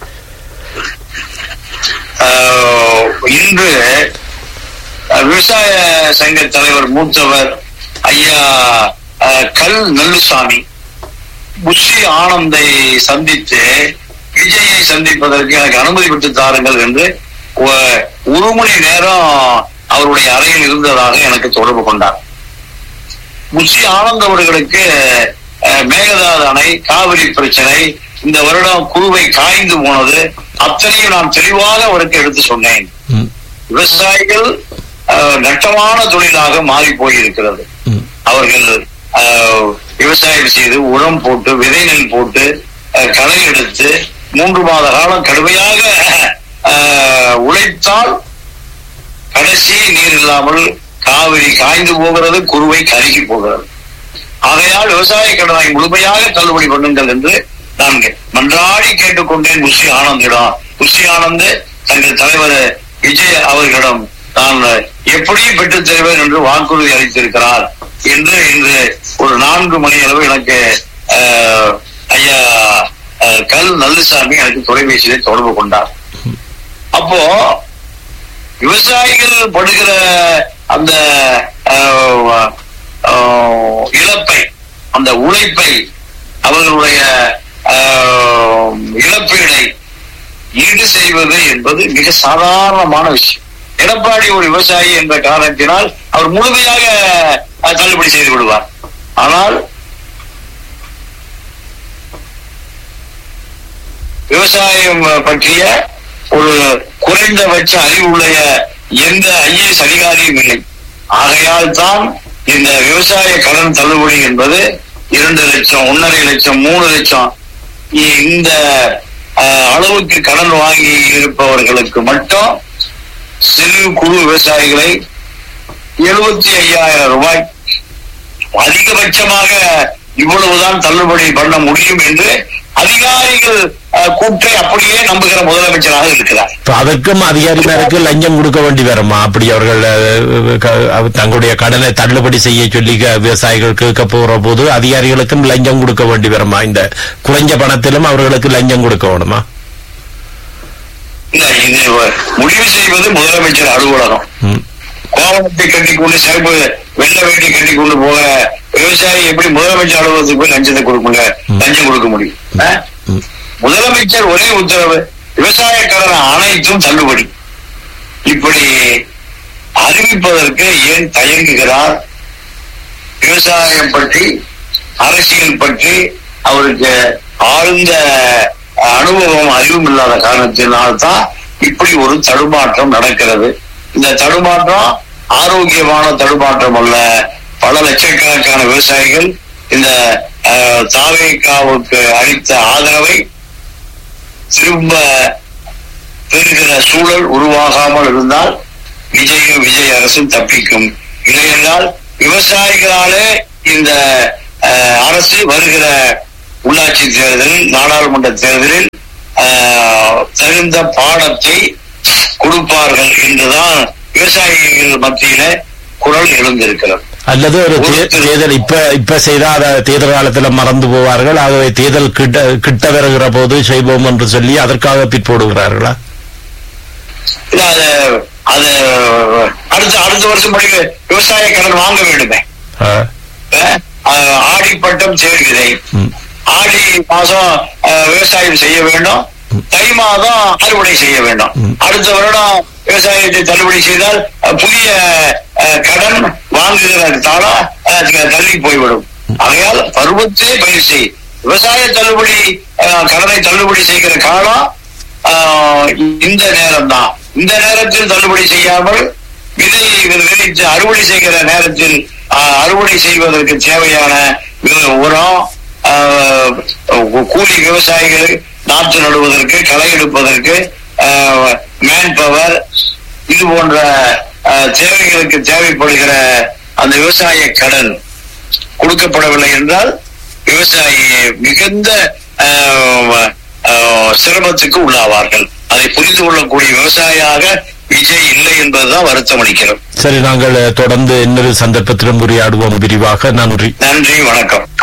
அஹ், இன்று அஹ், விவசாய சங்க தலைவர் மூத்தவர் ஐயா அஹ், கல் நல்லுசாமி புஷி ஆனந்தை சந்தித்து விஜயை சந்திப்பதற்கு எனக்கு அனுமதி பெற்று தாருங்கள் என்று ஒ- ஒரு மணி நேரம் அவருடைய அறையில் இருந்ததாக எனக்கு தொடர்பு கொண்டார் புஷி ஆனந்த் அவர்களுக்கு அஹ், மேகதாது அணை காவிரி பிரச்சனை இந்த வருடம் குருவை காய்ந்து போனது அத்தனையும் நான் தெளிவாக அவருக்கு எடுத்து சொன்னேன்
ம்,
விவசாயிகள் அஹ், நட்டமான தொழிலாக மாறி போயிருக்கிறது
ம்,
அவர்கள் அஹ், விவசாயம் செய்து உரம் போட்டு விதை நெல் போட்டு அஹ், களை எடுத்து மூன்று மாத காலம் கடுமையாக அஹ், உழைத்தால் கடைசி நீர் இல்லாமல் காவிரி காய்ந்து போகிறது குருவை கருகி போகிறது ஆகையால் விவசாய கடனை முழுமையாக தள்ளுபடி பண்ணுங்கள் என்று நான் மன்றாடி கேட்டுக்கொண்டேன் புஷி ஆனந்திடம் புஷி ஆனந்த் தங்கள் தலைவர் விஜய் அவர்களிடம் நான் எப்படியும் பெற்றுத் தருவேன் என்று வாக்குறுதி அளித்திருக்கிறார் என்று இன்று ஒரு நான்கு மணி அளவு எனக்கு அஹ், ஐயா அஹ், கல் நல்லுசாமி எனக்கு தொலைபேசியிலே தொடர்பு கொண்டார் அப்போ விவசாயிகள் படுகிற அந்த அஹ், அஹ், இழப்பை அந்த உழைப்பை அவர்களுடைய அஹ், இழப்பீடை ஈடு செய்வது என்பது மிக சாதாரணமான விஷயம் எடப்பாடி ஒரு விவசாயி என்ற காரணத்தினால் அவர் முழுமையாக அஹ், தள்ளுபடி செய்து விடுவார் ஆனால் விவசாயம் பற்றிய ஒரு குறைந்தபட்ச அறிவுடைய எந்த ஐஏஎஸ் அதிகாரியும் இல்லை ஆகையால் தான் இந்த விவசாய கடன் தள்ளுபடி என்பது இரண்டு லட்சம் ஒன்னரை லட்சம் மூணு லட்சம் இ- இந்த அஹ், அளவுக்கு கடன் வாங்கி இருப்பவர்களுக்கு மட்டும் சிறு குறு விவசாயிகளை எழுபத்தி ஐயாயிரம் ரூபாய் அதிகபட்சமாக இவ்வளவுதான் தள்ளுபடி பண்ண முடியும் என்று அதிகாரிகள் அஹ், கூற்றை அப்படியே நம்புகிற முதலமைச்சராக இருக்கிறார்
இப்ப அதற்கும் அதிகாரிமாருக்கு லஞ்சம் கொடுக்க வேண்டி வருமா அப்படி அவர்கள் அஹ், க- அவ- தங்களுடைய கடனை தள்ளுபடி செய்ய சொல்லி க- விவசாயிகள் கேட்க போற போது அதிகாரிகளுக்கும் லஞ்சம் கொடுக்க வேண்டி வருமா இந்த குறைஞ்ச பணத்திலும் அவர்களுக்கு லஞ்சம் கொடுக்க வேணுமா
இல்ல இது முடிவு செய்வது முதலமைச்சர் அலுவலகம்
ம்.
கோவணத்தை கட்டி கொண்டு சிறப்பு வெள்ள வேட்டி கட்டி கொண்டு போக விவசாயி எப்படி முதலமைச்சர் அலுவலகத்துக்கு போய் லஞ்சத்தை கொடுக்குங்க லஞ்சம் கொடுக்க முடியும் ஆ?
ம்.
முதலமைச்சர் ஒரே உத்தரவு விவசாய கடன் அனைத்தும் தள்ளுபடி இப்படி அறிவிப்பதற்கு ஏன் தயங்குகிறார் விவசாயம் பற்றி அரசியல் பற்றி அவருக்கு ஆழ்ந்த அனுபவம் அறிவும் இல்லாத காரணத்தினால்தான் இப்படி ஒரு தடுமாற்றம் நடக்கிறது இந்த தடுமாற்றம் ஆரோக்கியமான தடுமாற்றம் அல்ல பல லட்சக்கணக்கான விவசாயிகள் இந்த அஹ், தாவேகாவுக்கு அளித்த ஆதரவை திரும்ப பெறுகிற சூழல் உருவாகாமல் இருந்தால் விஜயும் விஜய் அரசும் தப்பிக்கும் இல்லையென்றால் விவசாயிகளாலே இந்த அஹ், அரசு வருகிற உள்ளாட்சி தேர்தலில் நாடாளுமன்ற தேர்தலில் அஹ், தகுந்த பாடத்தை கொடுப்பார்கள் என்றுதான் விவசாயிகள் மத்தியில குரல் எழுந்திருக்கிறது
அல்லது ஒரு தே- தேர்தல் இப்ப இப்ப செய்தா அதை தேர்தல் காலத்துல மறந்து போவார்கள் ஆகவே தேர்தல் கிட்ட கிட்ட வருகிற போது செய்வோம் என்று சொல்லி அதற்காக பிற்போடுகிறார்களா
இல்ல அது அது அடுத்த அடுத்த வருஷம் படி விவசாய கடன் வாங்க வேண்டுமே
ஆ,
அஹ், ஆடி பட்டம் சேர்கிறதை
ம்.
ஆடி மாசம் அஹ், விவசாயம் செய்ய வேண்டும் தை மாதம் அறுவடை செய்ய வேண்டும்
ம்.
அடுத்த வருடம் விவசாயத்தை தள்ளுபடி செய்தால் அஹ், புதிய அஹ், கடன் வாங்குகிற காலம் அஹ், தள்ளி போய்விடும் ஆகையால் பருவத்தே பயிர் செய் விவசாய தள்ளுபடி அஹ், கடனை தள்ளுபடி செய்கிற காலம் ஆஹ், இந்த நேரம் தான் இந்த நேரத்தில் தள்ளுபடி செய்யாமல் விதை விதைத்து அறுவடை செய்கிற நேரத்தில் ஆஹ், அறுவடை செய்வதற்கு தேவையான வி- உரம் ஆஹ், கூலி விவசாயிகள் நாற்று நடுவதற்கு களை எடுப்பதற்கு மேன் பவர் இது போன்ற ஆஹ், தேவைகளுக்கு தேவைப்படுகிற அந்த விவசாய கடன் கொடுக்கப்படவில்லை என்றால் விவசாயி மிகுந்த ஆஹ், ஆஹ், சிரமத்துக்கு உள்ளாவார்கள் அதை புரிந்து கொள்ளக்கூடிய விவசாயியாக விஜய் இல்லை என்பதுதான் வருத்தம் அளிக்கிறது
சரி நாங்கள் தொடர்ந்து இன்னொரு சந்தர்ப்பத்திலும் உரையாடுவோம் விரிவாக நன்றி
நன்றி வணக்கம்